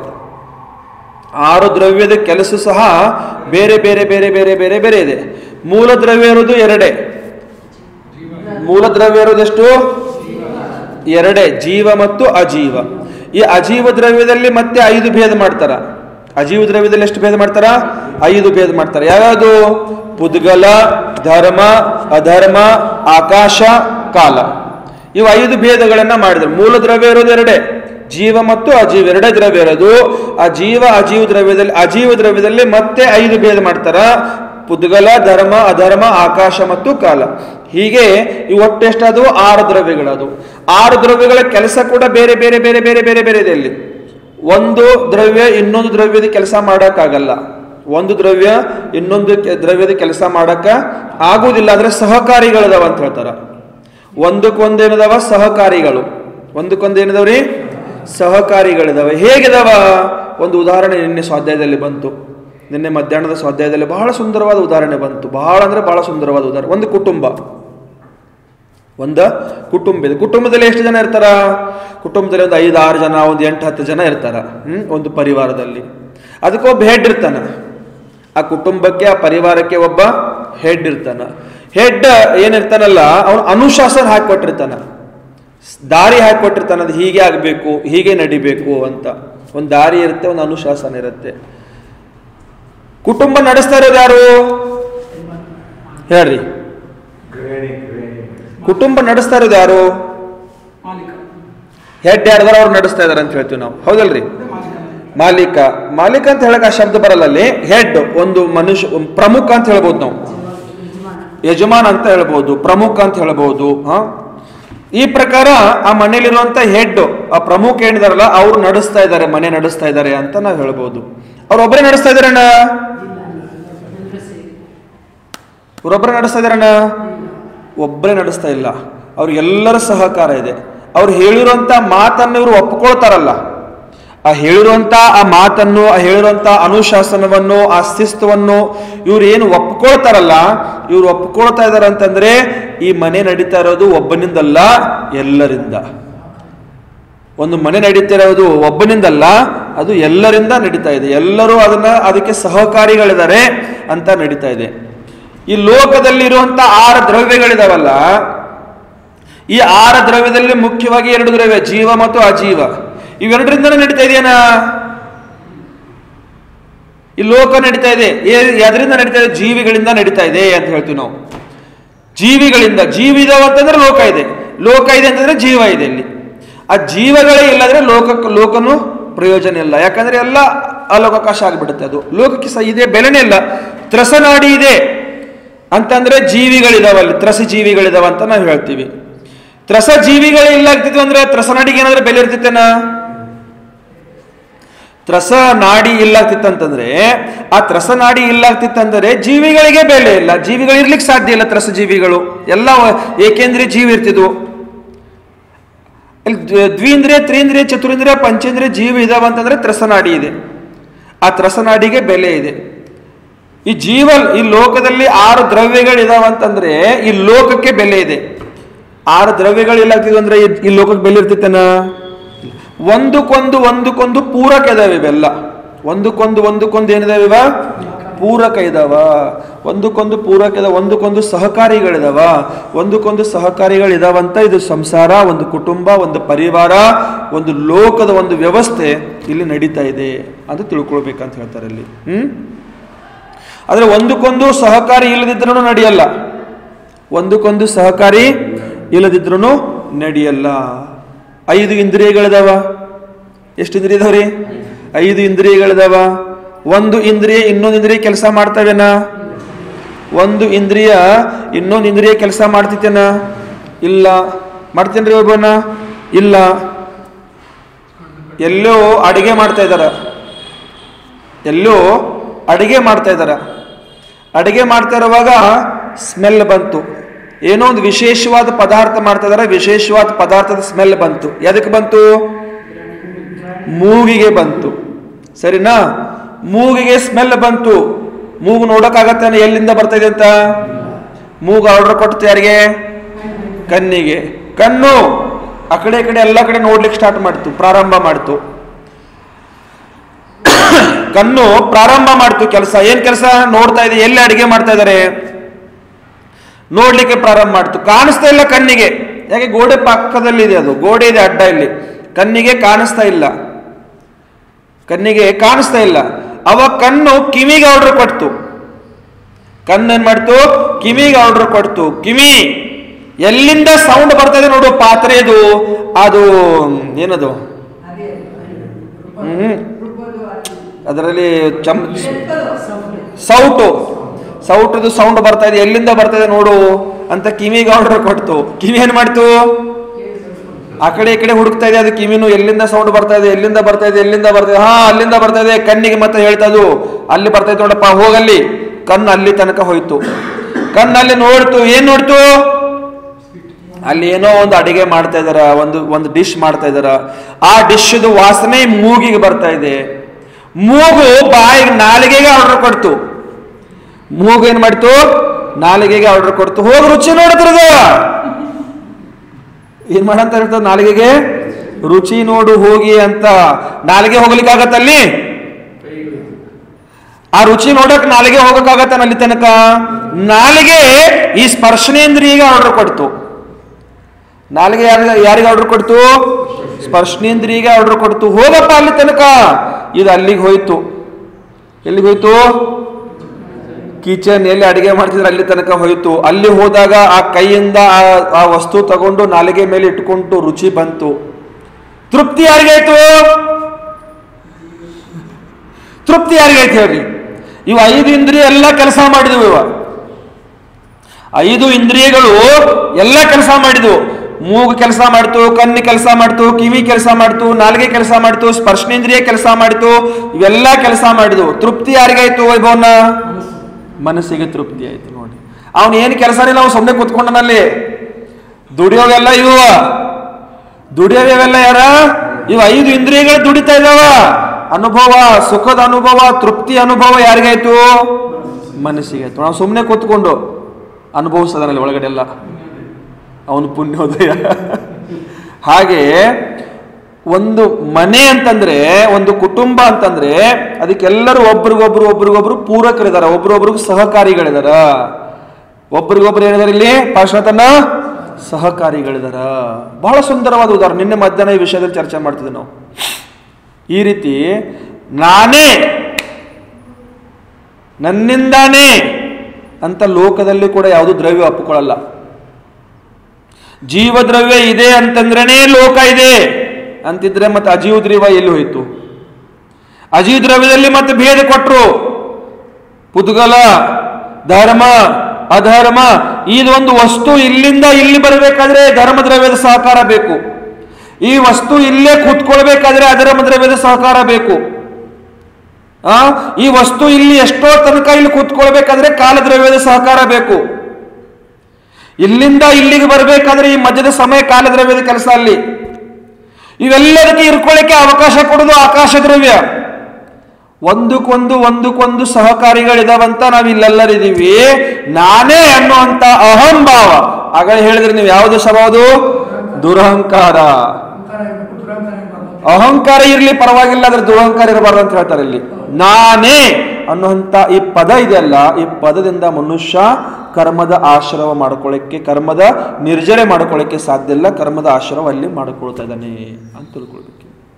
A: ಆರು ದ್ರವ್ಯದ ಕೆಲಸ ಸಹ ಬೇರೆ ಬೇರೆ ಬೇರೆ ಬೇರೆ ಬೇರೆ ಬೇರೆ ಇದೆ ಮೂಲ ದ್ರವ್ಯ ಇರೋದು ಎರಡೇ ಮೂಲ ದ್ರವ್ಯ ಇರೋದೆಷ್ಟು ಎರಡೇ ಜೀವ ಮತ್ತು ಅಜೀವ ಈ ಅಜೀವ ದ್ರವ್ಯದಲ್ಲಿ ಮತ್ತೆ ಐದು ಭೇದ ಮಾಡ್ತಾರ ಅಜೀವ ದ್ರವ್ಯದಲ್ಲಿ ಎಷ್ಟು ಭೇದ ಮಾಡ್ತಾರ ಐದು ಭೇದ ಮಾಡ್ತಾರೆ ಯಾವ್ಯಾವುದು ಪುದ್ಗಲ ಧರ್ಮ ಅಧರ್ಮ ಆಕಾಶ ಕಾಲ ಇವು ಐದು ಭೇದಗಳನ್ನ ಮಾಡಿದ್ರು ಮೂಲ ದ್ರವ್ಯ ಇರೋದು ಎರಡೇ ಜೀವ ಮತ್ತು ಅಜೀವ ಎರಡೇ ದ್ರವ್ಯ ಇರೋದು ಆ ಜೀವ ಅಜೀವ ದ್ರವ್ಯದಲ್ಲಿ ಅಜೀವ ದ್ರವ್ಯದಲ್ಲಿ ಮತ್ತೆ ಐದು ಭೇದ ಮಾಡ್ತಾರ ಪುದ್ಗಲ ಧರ್ಮ ಅಧರ್ಮ ಆಕಾಶ ಮತ್ತು ಕಾಲ ಹೀಗೆ ಇವು ಒಟ್ಟೆಷ್ಟಾದವು ಆರು ದ್ರವ್ಯಗಳದು ಆರು ದ್ರವ್ಯಗಳ ಕೆಲಸ ಕೂಡ ಬೇರೆ ಬೇರೆ ಬೇರೆ ಬೇರೆ ಬೇರೆ ಬೇರೆ ಇದೆ ಇಲ್ಲಿ ಒಂದು ದ್ರವ್ಯ ಇನ್ನೊಂದು ದ್ರವ್ಯದ ಕೆಲಸ ಮಾಡೋಕ್ಕಾಗಲ್ಲ ಒಂದು ದ್ರವ್ಯ ಇನ್ನೊಂದು ಕೆ- ದ್ರವ್ಯದ ಕೆಲಸ ಮಾಡಕ್ಕ ಆಗುವುದಿಲ್ಲ ಅಂದ್ರೆ ಸಹಕಾರಿಗಳಿದಾವ ಅಂತ ಹೇಳ್ತಾರ ಒಂದಕ್ಕೊಂದೇನದಾವ ಸಹಕಾರಿಗಳು ಒಂದಕ್ಕೊಂದೇನಿದಾವ್ರಿ ಸಹಕಾರಿಗಳಿದಾವೆ ಹೇಗಿದಾವ ಒಂದು ಉದಾಹರಣೆ ನಿನ್ನೆ ಸ್ವಾಧ್ಯಾಯದಲ್ಲಿ ಬಂತು ನಿನ್ನೆ ಮಧ್ಯಾಹ್ನದ ಸ್ವಾಧ್ಯಾಯದಲ್ಲಿ ಬಹಳ ಸುಂದರವಾದ ಉದಾಹರಣೆ ಬಂತು ಬಹಳ ಅಂದ್ರೆ ಬಹಳ ಸುಂದರವಾದ ಉದಾಹರಣೆ ಒಂದು ಕುಟುಂಬ ಒಂದು ಕುಟುಂಬ ಇದೆ ಕುಟುಂಬದಲ್ಲಿ ಎಷ್ಟು ಜನ ಇರ್ತಾರ ಕುಟುಂಬದಲ್ಲಿ ಒಂದು ಐದು ಆರು ಜನ ಒಂದು ಎಂಟು ಹತ್ತು ಜನ ಇರ್ತಾರ ಹ್ಮ್ ಒಂದು ಪರಿವಾರದಲ್ಲಿ ಅದಕ್ಕೊಬ್ಬ ಹೆಡ್ ಇರ್ತಾನ ಆ ಕುಟುಂಬಕ್ಕೆ ಆ ಪರಿವಾರಕ್ಕೆ ಒಬ್ಬ ಹೆಡ್ ಇರ್ತಾನ ಹೆಡ್ ಏನಿರ್ತಾನಲ್ಲ ಅವನು ಅನುಶಾಸನ ಹಾಕಿಕೊಟ್ಟಿರ್ತಾನ ದಾರಿ ಹಾಕಿಕೊಟ್ಟಿರ್ತಾನ ಅದು ಹೀಗೆ ಆಗಬೇಕು ಹೀಗೆ ನಡಿಬೇಕು ಅಂತ ಒಂದು ದಾರಿ ಇರುತ್ತೆ ಒಂದು ಅನುಶಾಸನ ಇರುತ್ತೆ ಕುಟುಂಬ ನಡೆಸ್ತಾ ಇರೋದು ಯಾರು ಹೇಳ್ರಿ ಕುಟುಂಬ ನಡೆಸ್ತಾ ಇರೋದು ಯಾರು
B: ಮಾಲೀಕ
A: ಹೆಡ್ ಯಾರ್ದಾರ ಅವ್ರು ನಡೆಸ್ತಾ ಇದಾರೆ ಅಂತ ಹೇಳ್ತೀವಿ ನಾವು ಹೌದಲ್ರಿ ಮಾಲೀಕ ಮಾಲೀಕ ಅಂತ ಹೇಳಕ್ ಆ ಶಬ್ದ ಬರಲ್ಲ ಅಲ್ಲಿ ಹೆಡ್ ಒಂದು ಮನುಷ್ಯ ಒಂದು ಪ್ರಮುಖ ಅಂತ ಹೇಳ್ಬೋದು ನಾವು ಯಜಮಾನ ಅಂತ ಹೇಳ್ಬೋದು ಪ್ರಮುಖ ಅಂತ ಹೇಳ್ಬೋದು ಹಾ ಈ ಪ್ರಕಾರ ಆ ಮನೇಲಿರುವಂತ ಹೆಡ್ ಆ ಪ್ರಮುಖ ಏನಿದಾರಲ್ಲ ಅವ್ರು ನಡೆಸ್ತಾ ಇದ್ದಾರೆ ಮನೆ ನಡೆಸ್ತಾ ಇದ್ದಾರೆ ಅಂತ ನಾವು ಹೇಳ್ಬೋದು ಅವ್ರೊಬ್ಬರೇ ನಡೆಸ್ತಾ ಇದಾರಣ್ಣ ಅವ್ರೊಬ್ಬರೇ ನಡೆಸ್ತಾ ಇದಾರಣ್ಣ ಒಬ್ಬರೇ ನಡೆಸ್ತಾ ಇಲ್ಲ ಅವ್ರಿಗೆಲ್ಲರ ಸಹಕಾರ ಇದೆ ಅವ್ರು ಹೇಳಿರುವಂತ ಮಾತನ್ನು ಇವರು ಒಪ್ಕೊಳ್ತಾರಲ್ಲ ಆ ಹೇಳಿರುವಂತ ಆ ಮಾತನ್ನು ಆ ಹೇಳಿರುವಂತ ಅನುಶಾಸನವನ್ನು ಆ ಶಿಸ್ತವನ್ನು ಇವ್ರು ಏನು ಒಪ್ಕೊಳ್ತಾರಲ್ಲ ಇವ್ರು ಒಪ್ಕೊಳ್ತಾ ಇದಾರೆ ಅಂತಂದ್ರೆ ಈ ಮನೆ ನಡೀತಾ ಇರೋದು ಒಬ್ಬನಿಂದಲ್ಲ ಎಲ್ಲರಿಂದ ಒಂದು ಮನೆ ನಡೀತಿರೋದು ಒಬ್ಬನಿಂದಲ್ಲ ಅದು ಎಲ್ಲರಿಂದ ನಡೀತಾ ಇದೆ ಎಲ್ಲರೂ ಅದನ್ನ ಅದಕ್ಕೆ ಸಹಕಾರಿಗಳಿದ್ದಾರೆ ಅಂತ ನಡೀತಾ ಇದೆ ಈ ಲೋಕದಲ್ಲಿರುವಂತ ಆರು ದ್ರವ್ಯಗಳಿದಾವಲ್ಲ ಈ ಆರು ದ್ರವ್ಯದಲ್ಲಿ ಮುಖ್ಯವಾಗಿ ಎರಡು ದ್ರವ್ಯ ಜೀವ ಮತ್ತು ಅಜೀವ ಇವೆರಡರಿಂದನೇ ನಡೀತಾ ಇದೆಯೇನಾ ಈ ಲೋಕ ನಡೀತಾ ಇದೆ ಎದರಿಂದ ನಡೀತಾ ಇದೆ ಜೀವಿಗಳಿಂದ ನಡೀತಾ ಇದೆ ಅಂತ ಹೇಳ್ತೀವಿ ನಾವು ಜೀವಿಗಳಿಂದ ಜೀವಿ ಇದಾವ ಅಂತಂದ್ರೆ ಲೋಕ ಇದೆ ಲೋಕ ಇದೆ ಅಂತಂದ್ರೆ ಜೀವ ಇದೆ ಇಲ್ಲಿ ಆ ಜೀವಗಳೇ ಇಲ್ಲದ್ರೆ ಲೋಕಕ್ಕೆ ಲೋಕನು ಪ್ರಯೋಜನ ಇಲ್ಲ ಯಾಕಂದ್ರೆ ಎಲ್ಲ ಅಲೋಕಾಶ ಆಗಿಬಿಡುತ್ತೆ ಅದು ಲೋಕಕ್ಕೆ ಸಹ ಇದೆ ಬೆಲೆನೇ ಇಲ್ಲ ತ್ರಸನಾಡಿ ಇದೆ ಅಂತಂದ್ರೆ ಜೀವಿಗಳಿದಾವಲ್ಲಿ ತ್ರಸ ಜೀವಿಗಳಿದಾವ ಅಂತ ನಾವು ಹೇಳ್ತೀವಿ ತ್ರಸ ಜೀವಿಗಳೇ ಇಲ್ಲ ಆಗ್ತಿದ್ವು ಅಂದ್ರೆ ತ್ರಸನಾಡಿಗೆ ಏನಾದ್ರೆ ಬೆಲೆ ಇರ್ತಿತ್ತೇನ ತ್ರಸ ನಾಡಿ ಇಲ್ಲಾಗ್ತಿತ್ತಂತಂದ್ರೆ ಆ ತ್ರಸ ನಾಡಿ ಇಲ್ಲಾಗ್ತಿತ್ತಂದ್ರೆ ಜೀವಿಗಳಿಗೆ ಬೆಲೆ ಇಲ್ಲ ಜೀವಿಗಳು ಇರ್ಲಿಕ್ಕೆ ಸಾಧ್ಯ ಇಲ್ಲ ತ್ರಸ ಜೀವಿಗಳು ಎಲ್ಲ ಏಕೇಂದ್ರಿಯ ಜೀವಿ ಇರ್ತಿದ್ವು ಇಲ್ಲಿ ದ್ವ- ದ್ವೀಂದ್ರಿಯ ತ್ರೀಂದ್ರಿಯ ಚತುರಿಂದ್ರಿಯ ಪಂಚೇಂದ್ರಿಯ ಜೀವಿ ಇದಾವ ಅಂತಂದ್ರೆ ತ್ರಸನಾಡಿ ಇದೆ ಆ ತ್ರಸನಾಡಿಗೆ ಬೆಲೆ ಇದೆ ಈ ಜೀವ ಈ ಲೋಕದಲ್ಲಿ ಆರು ದ್ರವ್ಯಗಳು ಇದಾವ ಅಂತಂದ್ರೆ ಈ ಲೋಕಕ್ಕೆ ಬೆಲೆ ಇದೆ ಆರು ದ್ರವ್ಯಗಳು ಇಲ್ಲ ಆಗ್ತಿದ್ವು ಅಂದ್ರೆ ಈ- ಈ ಲೋಕಕ್ಕೆ ಬೆಲೆ ಇರ್ತಿತ್ತೇನ ಒಂದಕ್ಕೊಂದು ಒಂದಕ್ಕೊಂದು ಪೂರಕ ಇದಾವೆ ಇವೆಲ್ಲ ಒಂದಕ್ಕೊಂದು ಒಂದಕ್ಕೊಂದು ಏನಿದಾವೆ ಇವ ಪೂರಕ ಇದಾವ ಒಂದಕ್ಕೊಂದು ಪೂರಕ ಇದಾವ ಒಂದಕ್ಕೊಂದು ಸಹಕಾರಿಗಳಿದಾವ ಒಂದಕ್ಕೊಂದು ಸಹಕಾರಿಗಳಿದಾವಂತ ಇದು ಸಂಸಾರ ಒಂದು ಕುಟುಂಬ ಒಂದು ಪರಿವಾರ ಒಂದು ಲೋಕದ ಒಂದು ವ್ಯವಸ್ಥೆ ಇಲ್ಲಿ ನಡೀತಾ ಇದೆ ಅಂತ ತಿಳ್ಕೊಳ್ಬೇಕಂತ ಹೇಳ್ತಾರೆ ಇಲ್ಲಿ ಹ್ಮ್ ಆದ್ರೆ ಒಂದಕ್ಕೊಂದು ಸಹಕಾರಿ ಇಲ್ಲದಿದ್ರೂ ನಡೆಯಲ್ಲ ಒಂದಕ್ಕೊಂದು ಸಹಕಾರಿ ಇಲ್ಲದಿದ್ರೂ ನಡೆಯಲ್ಲ ಐದು ಇಂದ್ರಿಯಗಳಿದಾವ ಎಷ್ಟು ಇಂದ್ರಿಯ ಇದಾವ್ರಿ ಐದು ಇಂದ್ರಿಯಗಳಿದಾವ ಒಂದು ಇಂದ್ರಿಯ ಇನ್ನೊಂದು ಇಂದ್ರಿಯ ಕೆಲಸ ಮಾಡ್ತಾವೇನ ಒಂದು ಇಂದ್ರಿಯ ಇನ್ನೊಂದು ಇಂದ್ರಿಯ ಕೆಲಸ ಮಾಡ್ತಿತ್ತೇನ ಇಲ್ಲ ಮಾಡ್ತೇನ್ರಿ ಒಬ್ಬನ ಇಲ್ಲ ಎಲ್ಲೋ ಅಡಿಗೆ ಮಾಡ್ತಾ ಇದ್ದಾರ ಎಲ್ಲೋ ಅಡಿಗೆ ಮಾಡ್ತಾ ಇದ್ದಾರ ಅಡಿಗೆ ಮಾಡ್ತಾ ಇರುವಾಗ ಸ್ಮೆಲ್ ಬಂತು ಏನೋ ಒಂದು ವಿಶೇಷವಾದ ಪದಾರ್ಥ ಮಾಡ್ತಾ ಇದಾರೆ ವಿಶೇಷವಾದ ಪದಾರ್ಥದ ಸ್ಮೆಲ್ ಬಂತು ಎದಕ್ಕೆ ಬಂತು ಮೂಗಿಗೆ ಬಂತು ಸರಿನಾ ಮೂಗಿಗೆ ಸ್ಮೆಲ್ ಬಂತು ಮೂಗು ನೋಡಕ್ಕಾಗತ್ತೇನೆ ಎಲ್ಲಿಂದ ಬರ್ತಾ ಇದೆ ಅಂತ ಮೂಗು ಆರ್ಡರ್ ಕೊಟ್ಟು ಯಾರಿಗೆ ಕಣ್ಣಿಗೆ ಕಣ್ಣು ಆ ಕಡೆ ಈ ಕಡೆ ಎಲ್ಲ ಕಡೆ ನೋಡ್ಲಿಕ್ಕೆ ಸ್ಟಾರ್ಟ್ ಮಾಡ್ತು ಪ್ರಾರಂಭ ಮಾಡ್ತು ಕಣ್ಣು ಪ್ರಾರಂಭ ಮಾಡ್ತು ಕೆಲಸ ಏನ್ ಕೆಲಸ ನೋಡ್ತಾ ಇದೆ ಎಲ್ಲಿ ಅಡಿಗೆ ಮಾಡ್ತಾ ಇದಾರೆ ನೋಡ್ಲಿಕ್ಕೆ ಪ್ರಾರಂಭ ಮಾಡ್ತು ಕಾಣಿಸ್ತಾ ಇಲ್ಲ ಕಣ್ಣಿಗೆ ಯಾಕೆ ಗೋಡೆ ಪಕ್ಕದಲ್ಲಿದೆ ಅದು ಗೋಡೆ ಇದೆ ಅಡ್ಡ ಇಲ್ಲಿ ಕಣ್ಣಿಗೆ ಕಾಣಿಸ್ತಾ ಇಲ್ಲ ಕಣ್ಣಿಗೆ ಕಾಣಿಸ್ತಾ ಇಲ್ಲ ಅವ ಕಣ್ಣು ಕಿವಿಗೆ ಆರ್ಡರ್ ಕೊಡ್ತು ಕಣ್ಣು ಏನ್ ಮಾಡ್ತು ಕಿವಿಗೆ ಆರ್ಡರ್ ಕೊಡ್ತು ಕಿವಿ ಎಲ್ಲಿಂದ ಸೌಂಡ್ ಬರ್ತಾ ಇದೆ ನೋಡು ಪಾತ್ರೆದು ಅದು ಏನದು ಹ್ಮ್ ಅದರಲ್ಲಿ ಚಮ್ ಸೌಟು ಸೌಟದು ಸೌಂಡ್ ಬರ್ತಾ ಇದೆ ಎಲ್ಲಿಂದ ಬರ್ತಾ ಇದೆ ನೋಡು ಅಂತ ಕಿವಿಗೆ ಆರ್ಡರ್ ಕೊಡ್ತು ಕಿವಿ ಏನ್ ಮಾಡ್ತು ಆ ಕಡೆ ಈ ಕಡೆ ಹುಡುಕ್ತಾ ಇದೆ ಅದು ಕಿವಿನು ಎಲ್ಲಿಂದ ಸೌಂಡ್ ಬರ್ತಾ ಇದೆ ಎಲ್ಲಿಂದ ಬರ್ತಾ ಇದೆ ಎಲ್ಲಿಂದ ಬರ್ತಾ ಇದೆ ಹಾ ಅಲ್ಲಿಂದ ಬರ್ತಾ ಇದೆ ಕಣ್ಣಿಗೆ ಮತ್ತೆ ಹೇಳ್ತಾ ಅದು ಅಲ್ಲಿ ಬರ್ತಾ ಇದೆ ನೋಡಪ್ಪ ಹೋಗಲ್ಲಿ ಕಣ್ಣು ಅಲ್ಲಿ ತನಕ ಹೋಯ್ತು ಕಣ್ಣಲ್ಲಿ ನೋಡ್ತು ಏನ್ ನೋಡ್ತು ಅಲ್ಲಿ ಏನೋ ಒಂದು ಅಡಿಗೆ ಮಾಡ್ತಾ ಇದಾರ ಒಂದು ಒಂದು ಡಿಶ್ ಮಾಡ್ತಾ ಇದಾರ ಆ ಡಿಶ್ದು ವಾಸನೆ ಮೂಗಿಗೆ ಬರ್ತಾ ಇದೆ ಮೂಗು ಬಾಯಿಗೆ ನಾಲಿಗೆಗೆ ಆರ್ಡರ್ ಕೊಡ್ತು ಮೂಗು ಏನ್ ಮಾಡ್ತು ನಾಲಿಗೆಗೆ ಆರ್ಡರ್ ಕೊಡ್ತು ಹೋಗಿ ರುಚಿ ನೋಡಿದ್ರದ ಏನ್ ಮಾಡಂತ ಹೇಳ್ತದ ನಾಲಿಗೆಗೆ ರುಚಿ ನೋಡು ಹೋಗಿ ಅಂತ ನಾಲಿಗೆ ಹೋಗ್ಲಿಕ್ಕಾಗತ್ತಲ್ಲಿ ಆ ರುಚಿ ನೋಡಕ್ ನಾಲಿಗೆ ಹೋಗಕ್ಕಾಗತ್ತ ಅಲ್ಲಿ ತನಕ ನಾಲಿಗೆ ಈ ಸ್ಪರ್ಶನೇಂದ್ರಿಯಿಗೆ ಆರ್ಡರ್ ಕೊಡ್ತು ನಾಲಿಗೆ ಯಾರಿಗೆ ಯಾರಿಗೆ ಆರ್ಡರ್ ಕೊಡ್ತು ಸ್ಪರ್ಶನೇಂದ್ರಿಯಿಗೆ ಆರ್ಡರ್ ಕೊಡ್ತು ಹೋಗಪ್ಪ ಅಲ್ಲಿ ತನಕ ಇದು ಅಲ್ಲಿಗೆ ಹೋಯ್ತು ಎಲ್ಲಿಗೆ ಹೋಯ್ತು ಕಿಚನ್ ಎಲ್ಲಿ ಅಡಿಗೆ ಮಾಡ್ತಿದ್ರೆ ಅಲ್ಲಿ ತನಕ ಹೋಯ್ತು ಅಲ್ಲಿ ಹೋದಾಗ ಆ ಕೈಯಿಂದ ಆ ಆ ವಸ್ತು ತಗೊಂಡು ನಾಲಿಗೆ ಮೇಲೆ ಇಟ್ಕೊಂಡು ರುಚಿ ಬಂತು ತೃಪ್ತಿ ಯಾರಿಗಾಯ್ತು ತೃಪ್ತಿ ಯಾರಿಗಾಯ್ತು ಹೇಳ್ರಿ ಇವು ಐದು ಇಂದ್ರಿಯ ಎಲ್ಲ ಕೆಲಸ ಮಾಡಿದವು ಇವ ಐದು ಇಂದ್ರಿಯಗಳು ಎಲ್ಲ ಕೆಲಸ ಮಾಡಿದ್ವು ಮೂಗು ಕೆಲಸ ಮಾಡ್ತು ಕಣ್ಣು ಕೆಲಸ ಮಾಡ್ತು ಕಿವಿ ಕೆಲಸ ಮಾಡ್ತು ನಾಲಿಗೆ ಕೆಲಸ ಮಾಡ್ತು ಸ್ಪರ್ಶನೇಂದ್ರಿಯ ಕೆಲಸ ಮಾಡ್ತು ಇವೆಲ್ಲ ಕೆಲಸ ಮಾಡಿದ್ವು ತೃಪ್ತಿ ಯಾರಿಗಾಯ್ತು ವೈಭವನ ಮನಸ್ಸಿಗೆ ತೃಪ್ತಿ ಆಯ್ತು ನೋಡಿ ಅವನು ಏನು ಕೆಲಸ ಇಲ್ಲ ಅವ್ನು ಸುಮ್ಮನೆ ಕೂತ್ಕೊಂಡನಲ್ಲಿ ದುಡಿಯೋವೆಲ್ಲ ಇವು ದುಡಿಯೋವೆಲ್ಲ ಯಾರ ಇವು ಐದು ಇಂದ್ರಿಯಗಳು ದುಡಿತಾ ಇದಾವ ಅನುಭವ ಸುಖದ ಅನುಭವ ತೃಪ್ತಿ ಅನುಭವ ಯಾರಿಗಾಯ್ತು ಮನಸ್ಸಿಗೆ ಆಯ್ತು ನಾವು ಸುಮ್ಮನೆ ಕೂತ್ಕೊಂಡು ಅನುಭವಿಸ್ತದನಲ್ಲಿ ಒಳಗಡೆ ಎಲ್ಲ ಅವನು ಪುಣ್ಯೋದಯ ಹಾಗೆ ಒಂದು ಮನೆ ಅಂತಂದ್ರೆ ಒಂದು ಕುಟುಂಬ ಅಂತಂದ್ರೆ ಅದಕ್ಕೆಲ್ಲರೂ ಒಬ್ರಿಗೊಬ್ರು ಒಬ್ರಿಗೊಬ್ರು ಪೂರಕರಿದಾರ ಒಬ್ರೊಬ್ರಿಗೂ ಸಹಕಾರಿಗಳಿದಾರ ಒಬ್ರಿಗೊಬ್ರು ಏನಿದಾರೆ ಇಲ್ಲಿ ಪಾರ್ಶ್ವತನ ಸಹಕಾರಿಗಳಿದಾರ ಬಹಳ ಸುಂದರವಾದ ಉದಾಹರಣೆ ನಿನ್ನೆ ಮಧ್ಯಾಹ್ನ ಈ ವಿಷಯದಲ್ಲಿ ಚರ್ಚೆ ಮಾಡ್ತಿದ್ವಿ ನಾವು ಈ ರೀತಿ ನಾನೇ ನನ್ನಿಂದಾನೇ ಅಂತ ಲೋಕದಲ್ಲಿ ಕೂಡ ಯಾವುದು ದ್ರವ್ಯ ಒಪ್ಪಿಕೊಳ್ಳಲ್ಲ ಜೀವದ್ರವ್ಯ ಇದೆ ಅಂತಂದ್ರೇನೆ ಲೋಕ ಇದೆ ಅಂತಿದ್ರೆ ಮತ್ತೆ ಅಜೀವ ದ್ರವ್ಯ ಎಲ್ಲಿ ಹೋಯ್ತು ಅಜೀವ ದ್ರವ್ಯದಲ್ಲಿ ಮತ್ತೆ ಭೇದ ಕೊಟ್ರು ಪುದ್ಗಲ ಧರ್ಮ ಅಧರ್ಮ ಇದೊಂದು ವಸ್ತು ಇಲ್ಲಿಂದ ಇಲ್ಲಿ ಬರಬೇಕಾದ್ರೆ ಧರ್ಮ ದ್ರವ್ಯದ ಸಹಕಾರ ಬೇಕು ಈ ವಸ್ತು ಇಲ್ಲೇ ಕೂತ್ಕೊಳ್ಬೇಕಾದ್ರೆ ಅಧರ್ಮ ದ್ರವ್ಯದ ಸಹಕಾರ ಬೇಕು ಆ ಈ ವಸ್ತು ಇಲ್ಲಿ ಎಷ್ಟೋ ತನಕ ಇಲ್ಲಿ ಕೂತ್ಕೊಳ್ಬೇಕಾದ್ರೆ ಕಾಲದ್ರವ್ಯದ ಸಹಕಾರ ಬೇಕು ಇಲ್ಲಿಂದ ಇಲ್ಲಿಗೆ ಬರಬೇಕಾದ್ರೆ ಈ ಮಧ್ಯದ ಸಮಯ ಕಾಲದ್ರವ್ಯದ ಕೆಲಸ ಅಲ್ಲಿ ಇವೆಲ್ಲದಕ್ಕೆ ಇರ್ಕೊಳ್ಳಿಕ್ಕೆ ಅವಕಾಶ ಕೊಡೋದು ಆಕಾಶ ದ್ರವ್ಯ ಒಂದಕ್ಕೊಂದು ಒಂದಕ್ಕೊಂದು ಸಹಕಾರಿಗಳಿದಾವಂತ ನಾವು ಇಲ್ಲೆಲ್ಲರಿದ್ದೀವಿ ನಾನೇ ಅನ್ನುವಂತ ಅಹಂಭಾವ ಆಗ ಹೇಳಿದ್ರೆ ನೀವು ಯಾವುದು ಸಬಹುದು ದುರಹಂಕಾರ
B: ಅಹಂಕಾರ ಇರ್ಬೇಕು ದುರಹಂಕಾರ ಇರ್ಬಾರ್ದು
A: ಅಹಂಕಾರ ಇರ್ಲಿ ಪರವಾಗಿಲ್ಲ ಆದ್ರೆ ದುರಹಂಕಾರ ಇರಬಾರ್ದು ಅಂತ ಹೇಳ್ತಾರೆ ಇಲ್ಲಿ ನಾನೇ ಅನ್ನುವಂತ ಈ ಪದ ಇದೆಯಲ್ಲ ಈ ಪದದಿಂದ ಮನುಷ್ಯ ಕರ್ಮದ ಆಶ್ರವ ಮಾಡ್ಕೊಳ್ಳಿಕ್ಕೆ ಕರ್ಮದ ನಿರ್ಜರೆ ಮಾಡ್ಕೊಳ್ಳಿಕ್ಕೆ ಸಾಧ್ಯ ಇಲ್ಲ ಕರ್ಮದ ಆಶ್ರವ ಅಲ್ಲಿ ಮಾಡ್ಕೊಳ್ತಾ ಇದ್ದಾನೆ ಅಂತ ತಿಳ್ಕೊಳ್ಬೇಕು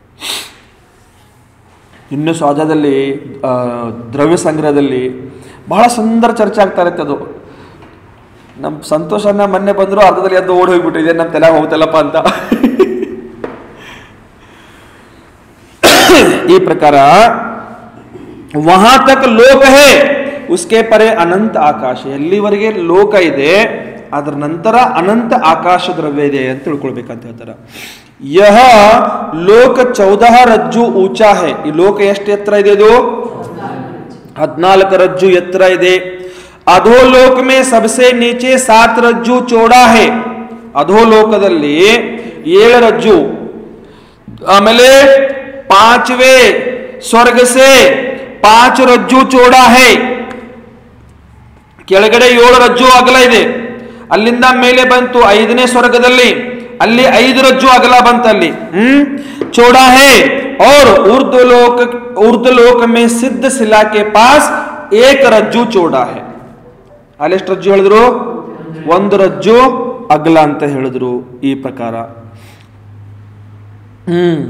A: ಇನ್ನು ಸ್ವಾದದಲ್ಲಿ ಆ, ದ್ರವ್ಯ ಸಂಗ್ರಹದಲ್ಲಿ ಬಹಳ ಸುಂದರ ಚರ್ಚೆ ಆಗ್ತಾ ಇರುತ್ತೆ ಅದು ನಮ್ಮ ಸಂತೋಷನ ಮೊನ್ನೆ ಬಂದ್ರು ಅರ್ಧದಲ್ಲಿ ಎದ್ದು ಓಡಿ ಹೋಗ್ಬಿಟ್ಟಿದೆ ನಮ್ಮ ತಲೆ ಹೋಗ್ತಲ್ಲಪ್ಪ ಅಂತ ಈ ಪ್ರಕಾರ ವಹಾ ತಕ್ ಲೋಕ ಹೇ ಉಸ್ಕೆ ಪರೆ ಅನಂತ ಆಕಾಶ ಎಲ್ಲಿವರೆಗೆ ಲೋಕ ಇದೆ ಅದರ ನಂತರ ಅನಂತ ಆಕಾಶ ದ್ರವ್ಯ ಇದೆ ಅಂತ ತಿಳ್ಕೊಳ್ಬೇಕಂತ ಹೇಳ್ತಾರೆ ಯಹ ಲೋಕ ಚೌದಹ ರಜ್ಜು ಊಚಾ ಹೇ ಈ ಲೋಕ ಎಷ್ಟು ಎತ್ತರ ಇದೆ ಇದು ಹದಿನಾಲ್ಕು ರಜ್ಜು ಎತ್ತರ ಇದೆ ಅಧೋಲೋಕ ಮೇ ಸಬಸೆ ನೀಚೆ ಸಾತ್ ರಜ್ಜು ಚೌಡಾ ಹೇ ಅಧೋಲೋಕದಲ್ಲಿ ಏಳು ರಜ್ಜು ಆಮೇಲೆ ಪಾಂಚವೆ ಸ್ವರ್ಗ ಸೆ ಪಾಂಚ್ ರಜ್ಜು ಚೌಡಾ ಹೇ ಕೆಳಗಡೆ ಏಳು ರಜ್ಜು ಅಗಲ ಇದೆ ಅಲ್ಲಿಂದ ಮೇಲೆ ಬಂತು ಐದನೇ ಸ್ವರ್ಗದಲ್ಲಿ ಅಲ್ಲಿ ಐದು ರಜ್ಜು ಅಗಲ ಬಂತಲ್ಲಿ ಹ್ಮ್ ಚೌಡಾ ಹೇ और ऊर्ध्व लोक ऊर्ध्व लोक में सिद्ध शिला के पास एक रज्जು ಚೌಡಾ ಹೇ ಅಲ್ಲಿ ಎಷ್ಟು ರಜ್ಜು ಹೇಳಿದ್ರು ಒಂದು ರಜ್ಜು ಅಗಲ ಅಂತ ಹೇಳಿದ್ರು ಈ ಪ್ರಕಾರ ಹ್ಮ್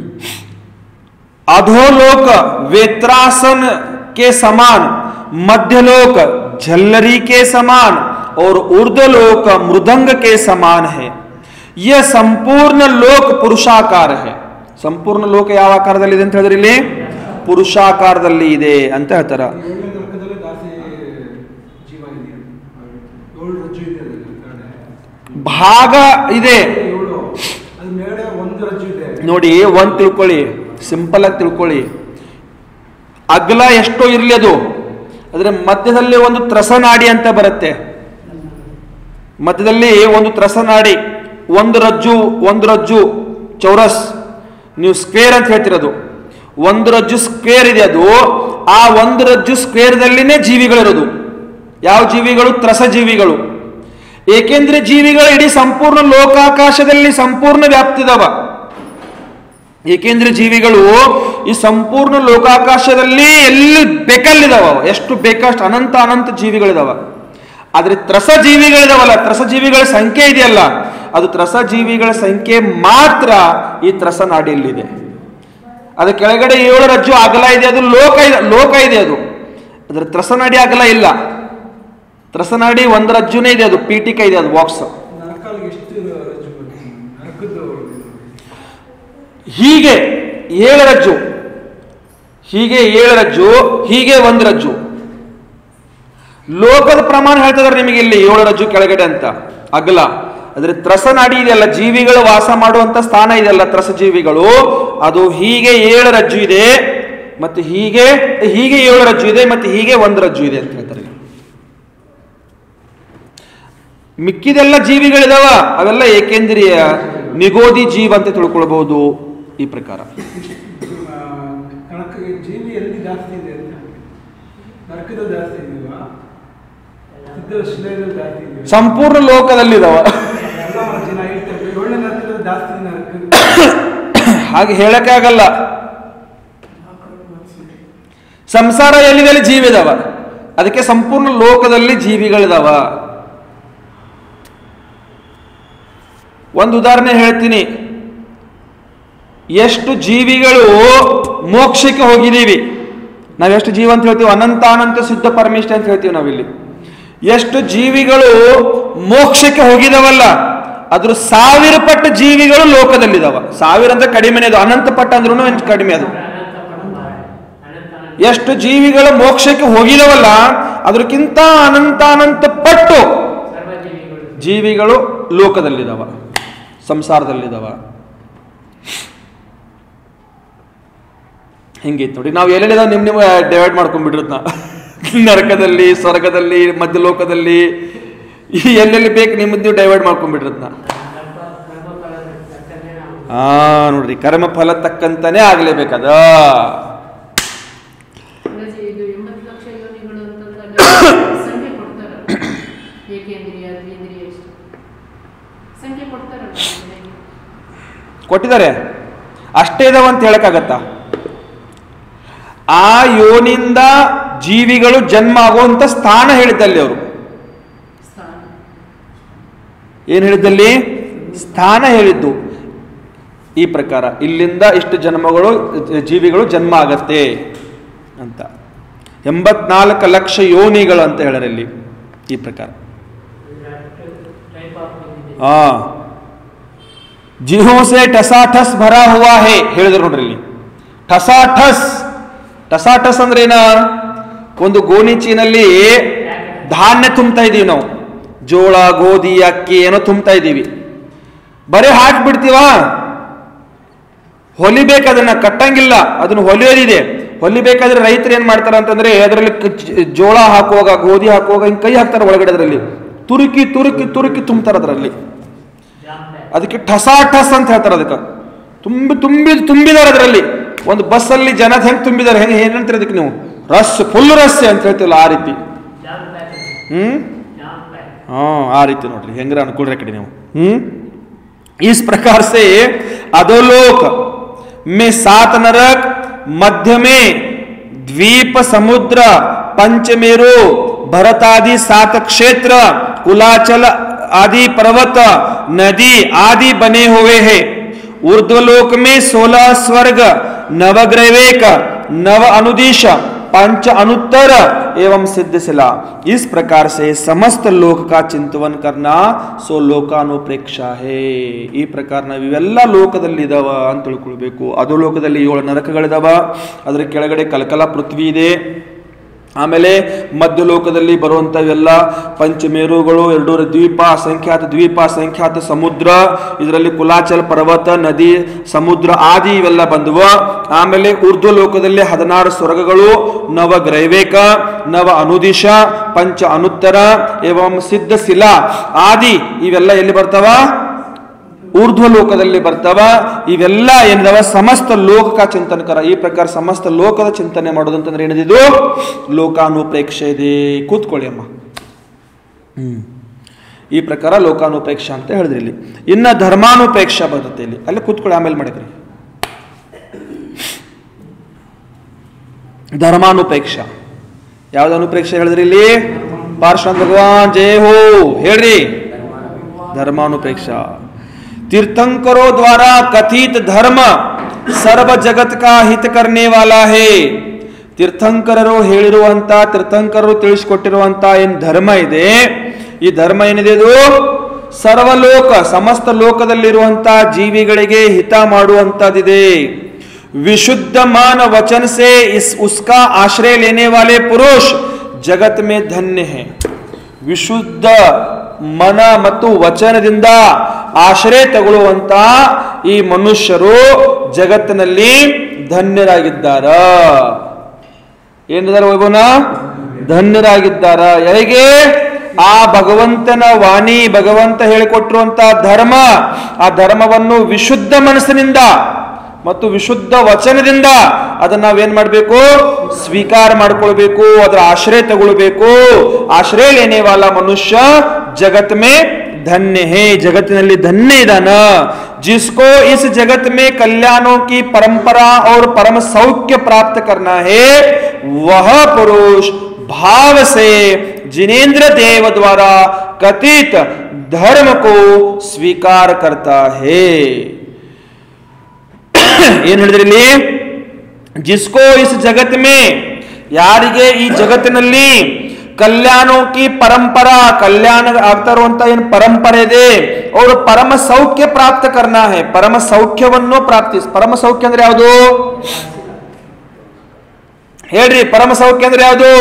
A: अधोलोक वेत्रासन के समान मध्यलोक झल्लरी के समान और ऊर्ध्वलोक मृदंग के समान है यह संपूर्ण लोक पुरुषाकार है ಸಂಪೂರ್ಣ ಲೋಕ ಯಾವ ಆಕಾರದಲ್ಲಿದೆ ಅಂತ ಹೇಳಿದ್ರೆ ಇಲ್ಲಿ ಪುರುಷಾಕಾರದಲ್ಲಿ ಇದೆ ಅಂತ ಹೇಳ್ತಾರ
C: ಏಳನೇ ಲೋಕದಲ್ಲೇ ಜಾಸ್ತಿ ಜೀವ ಇದೆ ಏಳು ರಜ್ಜು ಇದೆ ಅದರಲ್ಲಿ ಕೆಳಗಡೆ.
A: ಭಾಗ ಇದೆ
C: ಏಳು ಅದು ಮೇಲ್ಗಡೆ ಒಂದು ರಜ್ಜು ಇದೆ
A: ನೋಡಿ ಒಂದ್ ತಿಳ್ಕೊಳ್ಳಿ ಸಿಂಪಲ್ ಆಗಿ ತಿಳ್ಕೊಳ್ಳಿ ಅಗಲ ಎಷ್ಟೋ ಇರ್ಲಿ ಅದು ಅದ್ರ ಮಧ್ಯದಲ್ಲಿ ಒಂದು ತ್ರಸನಾಡಿ ಅಂತ ಬರುತ್ತೆ ಮಧ್ಯದಲ್ಲಿ ಒಂದು ತ್ರಸನಾಡಿ ಒಂದು ರಜ್ಜು ಒಂದು ರಜ್ಜು ಚೌರಸ್ ನೀವು ಸ್ಕ್ವೇರ್ ಅಂತ ಹೇಳ್ತಿರೋದು ಒಂದು ರಜ್ಜು ಸ್ಕ್ವೇರ್ ಇದೆ ಅದು ಆ ಒಂದು ರಜ್ಜು ಸ್ಕ್ವೇರ್ದಲ್ಲಿನೇ ಜೀವಿಗಳಿರೋದು ಯಾವ ಜೀವಿಗಳು ತ್ರಸ ಜೀವಿಗಳು ಏಕೆಂದ್ರೆ ಜೀವಿಗಳು ಇಡೀ ಸಂಪೂರ್ಣ ಲೋಕಾಕಾಶದಲ್ಲಿ ಸಂಪೂರ್ಣ ವ್ಯಾಪ್ತಿದವ ಏಕೆಂದ್ರೆ ಜೀವಿಗಳು ಈ ಸಂಪೂರ್ಣ ಲೋಕಾಕಾಶದಲ್ಲಿ ಎಲ್ಲಿ ಬೇಕಲ್ಲಿದಾವ ಅವು. ಎಷ್ಟು ಬೇಕಷ್ಟು ಅನಂತ ಅನಂತ ಜೀವಿಗಳಿದಾವ ಆದ್ರೆ ತ್ರಸ ಜೀವಿಗಳಿದಾವಲ್ಲ ತ್ರಸ ಜೀವಿಗಳ ಸಂಖ್ಯೆ ಇದೆಯಲ್ಲ ಅದು ತ್ರಸ ಜೀವಿಗಳ ಸಂಖ್ಯೆ ಮಾತ್ರ ಈ ತ್ರಸ ನಾಡಿಯಲ್ಲಿದೆ ಅದು ಕೆಳಗಡೆ ಏಳು ರಜ್ಜು ಅಗಲ ಇದೆ ಅದು ಲೋಕ ಇದೆ ಲೋಕ ಇದೆ ಅದು ಅದ್ರ ತ್ರಸನಾಡಿ ಅಗಲ ಇಲ್ಲ ತ್ರಸನಾಡಿ ಒಂದು ರಜ್ಜುನೇ ಇದೆ ಅದು ಪೀಠಿಕ ಇದೆ ಅದು ಬಾಕ್ಸ್
C: ನರಕಾಲಿಗೆ ಎಷ್ಟು ರಜ್ಜು ಬರುತ್ತೆ? ನರಕದ್ದು
A: ಹೀಗೆ ಏಳು ರಜ್ಜು ಹೀಗೆ ಏಳು ರಜ್ಜು ಹೀಗೆ ಒಂದು ರಜ್ಜು ಲೋಕದ ಪ್ರಮಾಣ ಹೇಳ್ತಿದಾರೆ ನಿಮಗೆ ಇಲ್ಲಿ ಏಳು ರಜ್ಜು ಕೆಳಗಡೆ ಅಂತ ಅಗಲ ಆದ್ರೆ ತ್ರಸ ನಾಡಿ ಇದೆಯಲ್ಲ ಜೀವಿಗಳು ವಾಸ ಮಾಡುವಂತ ಸ್ಥಾನ ಇದೆಯಲ್ಲ ತ್ರಸ ಜೀವಿಗಳು ಅದು ಹೀಗೆ ಏಳು ರಜ್ಜು ಇದೆ ಮತ್ತೆ ಹೀಗೆ ಹೀಗೆ ಏಳು ರಜ್ಜು ಇದೆ ಮತ್ತೆ ಹೀಗೆ ಒಂದು ರಜ್ಜು ಇದೆ ಅಂತ ಹೇಳ್ತಾರೆ ಮಿಕ್ಕಿದೆಲ್ಲ ಜೀವಿಗಳಿದಾವ ಅವೆಲ್ಲ ಏಕೇಂದ್ರಿಯ ನಿಗೋದಿ ಜೀವ ಅಂತ ತಿಳ್ಕೊಳ್ಬಹುದು ಈ ಪ್ರಕಾರ
C: ಕಣಕ್ಕೆ ಜೀವಿ ಎಲ್ಲಿ ಜಾಸ್ತಿ ಇದೆ ಅಂತ ನರಕದಲ್ಲಿ ಜಾಸ್ತಿ ಇದೆಯಾ ಸಿದ್ಧ ಶಿಲೆಯಲ್ಲಿ ಜಾಸ್ತಿ ಇದೆಯಾ
A: ಸಂಪೂರ್ಣ ಲೋಕದಲ್ಲಿದಾವ
C: ಎಲ್ಲ ಜನ ಹೇಳ್ತಾರೆ ಏಳನೇ ನರಕದಲ್ಲಿ ಜಾಸ್ತಿ ನರಕ
A: ಹಾಗೆ ಹೇಳಕ್ಕಾಗಲ್ಲ ಸಂಸಾರ ಎಲ್ಲಿದಲ್ಲಿ ಜೀವಿ ಇದಾವ ಅದಕ್ಕೆ ಸಂಪೂರ್ಣ ಲೋಕದಲ್ಲಿ ಜೀವಿಗಳಿದಾವ ಒಂದು ಉದಾಹರಣೆ ಹೇಳ್ತೀನಿ ಎಷ್ಟು ಜೀವಿಗಳು ಮೋಕ್ಷಕ್ಕೆ ಹೋಗಿದ್ದೀವಿ ನಾವೆಷ್ಟು ಜೀವ ಅಂತ ಹೇಳ್ತೀವಿ ಅನಂತ ಅನಂತ ಸಿದ್ಧ ಪರಮೇಶ್ವರ ಅಂತ ಹೇಳ್ತೀವಿ ನಾವಿಲ್ಲಿ ಎಷ್ಟು ಜೀವಿಗಳು ಮೋಕ್ಷಕ್ಕೆ ಹೋಗಿದಾವಲ್ಲ ಅದ್ರ ಸಾವಿರ ಪಟ್ಟ ಜೀವಿಗಳು ಲೋಕದಲ್ಲಿದಾವ ಸಾವಿರ ಅಂದ್ರೆ ಕಡಿಮೆನೆ ಅದು ಅನಂತ ಪಟ್ಟ ಅಂದ್ರೂ ಕಡಿಮೆ ಅದು ಎಷ್ಟು ಜೀವಿಗಳು ಮೋಕ್ಷಕ್ಕೆ ಹೋಗಿದವಲ್ಲ ಅದಕ್ಕಿಂತ ಅನಂತ ಅನಂತ ಪಟ್ಟು ಜೀವಿಗಳು ಲೋಕದಲ್ಲಿದಾವ ಸಂಸಾರದಲ್ಲಿದಾವ ಹಿಂಗಿತ್ತು ನೋಡಿ ನಾವು ಎಲ್ಲೆಲ್ಲಿದಾವ ನಿಮ್ ನಿಮ್ಮ ಡಿವೈಡ್ ಮಾಡ್ಕೊಂಡ್ಬಿಟ್ಟಿರೋದ್ ನಾ ನರಕದಲ್ಲಿ ಸ್ವರ್ಗದಲ್ಲಿ ಮಧ್ಯಲೋಕದಲ್ಲಿ ಈ ಎಲ್ಲೆಲ್ಲಿ ಬೇಕು ನಿಮ್ಮದು ನೀವು ಡೈವೈಡ್ ಮಾಡ್ಕೊಂಡ್ಬಿಟ್ಟಿರೋದ್ ನಾ ಹಾ ನೋಡ್ರಿ ಕರ್ಮ ಫಲ ತಕ್ಕಂತಾನೆ ಆಗ್ಲೇಬೇಕದ
D: ಅಂದಾಜು ಇದು ಎಂಬತ್ತು ಲಕ್ಷ ಯೋನಿಗಳು ಅಂತಂದಾಗ ಸಂಖ್ಯೆ ಕೊಡ್ತಾರಲ್ಲ ಏಕೇಂದ್ರಿಯ ದ್ವಿಂದ್ರಿಯ ಎಷ್ಟು ಸಂಖ್ಯೆ ಕೊಡ್ತಾರಲ್ಲ ಮನೆಗೆ.
A: ಕೊಟ್ಟಿದ್ದಾರೆ ಅಷ್ಟೇ ಇದಾವ ಅಂತ ಹೇಳಕ್ಕಾಗತ್ತಾ ಆ ಯೋನಿಂದ ಜೀವಿಗಳು ಜನ್ಮ ಆಗುವಂತ ಸ್ಥಾನ ಹೇಳಿದ್ದಲ್ಲಿ ಅವರು
D: ಸ್ಥಾನ
A: ಏನ್ ಹೇಳಿದ್ದಲ್ಲಿ ಸ್ಥಾನ ಹೇಳಿದ್ದು ಈ ಪ್ರಕಾರ ಇಲ್ಲಿಂದ ಇಷ್ಟು ಜನ್ಮಗಳು ಜೀವಿಗಳು ಜನ್ಮ ಆಗತ್ತೆ ಅಂತ ಎಂಬತ್ನಾಲ್ಕು ಲಕ್ಷ ಯೋನಿಗಳು ಅಂತ ಹೇಳ್ಯಾರ ಇಲ್ಲಿ ಈ ಪ್ರಕಾರ ಹಾ जिहों से ठसाठस भरा हुआ है ಹೇಳಿದ್ರು ನೋಡ್ರಿ ಇಲ್ಲಿ ठसाठस ठसाठस ಅಂದ್ರೆ ಏನ ಒಂದು ಗೋಣಿ ಚೀನಲ್ಲಿ ಧಾನ್ಯ ತುಂಬ್ತಾ ಇದೀವಿ ನಾವು ಜೋಳ ಗೋಧಿ ಅಕ್ಕಿ ಏನೋ ತುಂಬ್ತಾ ಇದ್ದೀವಿ ಬರೀ ಹಾಕ್ಬಿಡ್ತೀವ ಹೊಲಿಬೇಕು ಅದನ್ನ ಕಟ್ಟಂಗಿಲ್ಲ ಅದನ್ನ ಹೊಲಿಯೋದಿದೆ ಹೊಲಿಬೇಕಾದ್ರೆ ರೈತರು ಏನ್ ಮಾಡ್ತಾರ ಅಂತಂದ್ರೆ ಅದರಲ್ಲಿ ಕ- ಜೋಳ ಹಾಕುವಾಗ ಗೋಧಿ ಹಾಕುವಾಗ ಹಿಂಗ್ ಕೈ ಹಾಕ್ತಾರೆ ಒಳಗಡೆ ಅದರಲ್ಲಿ ತುರುಕಿ ತುರುಕಿ ತುರುಕಿ ತುಂಬ್ತಾರ ಅದರಲ್ಲಿ ಅದಕ್ಕೆ ಠಸಾ ಠಸ್ ಅಂತ ಹೇಳ್ತಾರೆ ಅದಕ್ಕೆ ತುಂಬಿ ತುಂಬಿ ತುಂಬಿದಾರೆ ಅದರಲ್ಲಿ ಒಂದು ಬಸ್ಸಲ್ಲಿ ಜನ ಹೆಂಗ್ ತುಂಬಿದಾರೆ ಹೆಂಗೆ ಏನಂತೀರ ಅದಕ್ಕೆ ನೀವು ರಸ್ ಫುಲ್ ರಸ್ ಅಂತ ಹೇಳ್ತೀವಲ್ಲ ಆ ರೀತಿ ಹ್ಮ್ ಹಾ ಆ ರೀತಿ ನೋಡ್ರಿ ಹೆಂಗ್ರ ಅನುಕೂಲ ಕಡೆ ನೀವು ಹ್ಮ್ इस प्रकार से अधोलोक में सात नरक मध्य में द्वीप समुद्र पंचमेरु भरत आदि सात क्षेत्र कुलाचल आदि पर्वत नदी आदि बने हुए हैं ऊर्ध्वलोक में सोलह स्वर्ग नवग्रवेक नव अनुदिश पंच अनुत्तर एवं सिद्ध शिला इस प्रकार से समस्त लोक का चिंतवन करना सो ಲೋಕಾನುಪ್ರೇಕ್ಷ ಹೇ ಈ ಪ್ರಕಾರ ನಾವು ಇವೆಲ್ಲ ಲೋಕದಲ್ಲಿದಾವ ಅಂತ ತಿಳ್ಕೊಳ್ಬೇಕು ಅದು ಲೋಕದಲ್ಲಿ ಏಳು ನರಕಗಳಿದಾವ ಅದರ ಕೆಳಗಡೆ ಕಲಕಲ ಪೃಥ್ವಿ ಇದೆ ಆಮೇಲೆ ಮಧ್ಯಲೋಕದಲ್ಲಿ ಬರುವಂಥವೆಲ್ಲ ಪಂಚಮೇರುಗಳು ಎರಡು ದ್ವೀಪ ಅಸಂಖ್ಯಾತ ದ್ವೀಪ ಅಸಂಖ್ಯಾತ ಸಮುದ್ರ ಇದರಲ್ಲಿ ಕುಲಾಚಲ್ ಪರ್ವತ ನದಿ ಸಮುದ್ರ ಆದಿ ಇವೆಲ್ಲ ಬಂದವು ಆಮೇಲೆ ಉರ್ದು ಲೋಕದಲ್ಲಿ ಹದಿನಾರು ಸ್ವರ್ಗಗಳು ನವ ಗ್ರೈವೇಕ ನವ ಅನುದಿಶ ಪಂಚ ಅನುತ್ತರ ಏವಂ ಸಿದ್ಧ ಶಿಲಾ ಆದಿ ಇವೆಲ್ಲ ಎಲ್ಲಿ ಬರ್ತಾವ ಊರ್ಧ್ವ ಲೋಕದಲ್ಲಿ ಬರ್ತಾವ ಇವೆಲ್ಲ ಏನಿದಾವ ಸಮಸ್ತ ಲೋಕ ಚಿಂತನಕರ ಈ ಪ್ರಕಾರ ಸಮಸ್ತ ಲೋಕದ ಚಿಂತನೆ ಮಾಡೋದು ಅಂತಂದ್ರೆ ಏನಿದು ಲೋಕಾನುಪ್ರೇಕ್ಷೆ ಇದೆ ಕೂತ್ಕೊಳ್ಳಿ ಅಮ್ಮ ಹ್ಮ್ ಈ ಪ್ರಕಾರ ಲೋಕಾನುಪೇಕ್ಷ ಅಂತ ಹೇಳಿದ್ರಿ ಇಲ್ಲಿ ಇನ್ನ ಧರ್ಮಾನುಪೇಕ್ಷ ಬರುತ್ತೆ ಇಲ್ಲಿ ಅಲ್ಲಿ ಕೂತ್ಕೊಳ್ಳಿ ಆಮೇಲೆ ಮಾಡಿದ್ರಿ ಧರ್ಮಾನುಪೇಕ್ಷ ಯಾವ್ದು ಅನುಪೇಕ್ಷೆ ಹೇಳಿದ್ರಿ ಇಲ್ಲಿ ಪಾರ್ಶ್ವ ಭಗವಾನ್ ಜಯ ಹೋ ಹೇಳ್ರಿ धर्मानुपेक्ष तीर्थंकरों द्वारा कथित धर्म सर्व जगत का हित करने वाला है ತೀರ್ಥಂಕರರು ಹೇಳಿರುವಂತ ತೀರ್ಥಂಕರರು ತಿಳಿಸಿಕೊಟ್ಟಿರುವಂತ ಏನ್ ಧರ್ಮ ಇದೆ ಈ ಧರ್ಮ ಏನಿದೆ ಇದು ಸರ್ವಲೋಕ ಸಮಸ್ತ ಲೋಕದಲ್ಲಿರುವಂತ ಜೀವಿಗಳಿಗೆ ಹಿತ ಮಾಡುವಂತದಿದೆ विशुद्ध मान वचन से इस उसका आश्रय लेने वाले पुरुष जगत में धन्य है ವಿಶುದ್ಧ ಮನ ಮತ್ತು ವಚನದಿಂದ ಆಶ್ರಯ ತಗೊಳ್ಳುವಂತ ಈ ಮನುಷ್ಯರು ಜಗತ್ತಿನಲ್ಲಿ ಧನ್ಯರಾಗಿದ್ದಾರ ಏನಿದಾರ ವೈಭವನ ಧನ್ಯರಾಗಿದ್ದಾರ ಹೇಗೆ ಆ ಭಗವಂತನ ವಾಣಿ ಭಗವಂತ ಹೇಳಿಕೊಟ್ಟಿರುವಂತ ಧರ್ಮ ಆ ಧರ್ಮವನ್ನು ವಿಶುದ್ಧ ಮನಸ್ಸಿನಿಂದ ಮತ್ತು ವಿಶುದ್ಧ ವಚನದಿಂದ ಅದನ್ನ ನಾವೇನ್ ಮಾಡಬೇಕು ಸ್ವೀಕಾರ ಮಾಡ್ಕೊಳ್ಬೇಕು ಅದರ ಆಶ್ರಯ ತಗೊಳ್ಬೇಕು ಆಶ್ರಯ ಲೇನೆ ವಾಲ ಮನುಷ್ಯ ಜಗತ್ ಮೇ धन्य है जगतिನಲ್ಲಿ धन्य ಇದಾನ जिसको इस जगत में कल्याणों की परंपरा और परम सौख्य प्राप्त करना है वह पुरुष भाव से जिनेन्द्र देव द्वारा कथित धर्म को स्वीकार करता है ಏನ್ ಹೇಳಿದ್ರಿ ಇಲ್ಲಿ ಜಿಸ್ಕೋ ಇಸ್ ಜಗತ್ ಮೇ ಯಾರಿಗೆ ಈ ಜಗತ್ತಿನಲ್ಲಿ ಕಲ್ಯಾಣೋ ಕಿ ಪರಂಪರಾ ಕಲ್ಯಾಣ ಆಗ್ತಾ ಇರುವಂತ ಏನ್ ಪರಂಪರೆ ಇದೆ ಅವರು ಪರಮ ಸೌಖ್ಯ ಪ್ರಾಪ್ತ ಕರ್ನಾ ಹೇ ಪರಮ ಸೌಖ್ಯವನ್ನು ಪ್ರಾಪ್ತಿಸ್ ಪರಮ ಸೌಖ್ಯ ಅಂದ್ರೆ ಯಾವುದು ಹೇಳ್ರಿ ಪರಮ ಸೌಖ್ಯ ಅಂದ್ರೆ ಯಾವುದು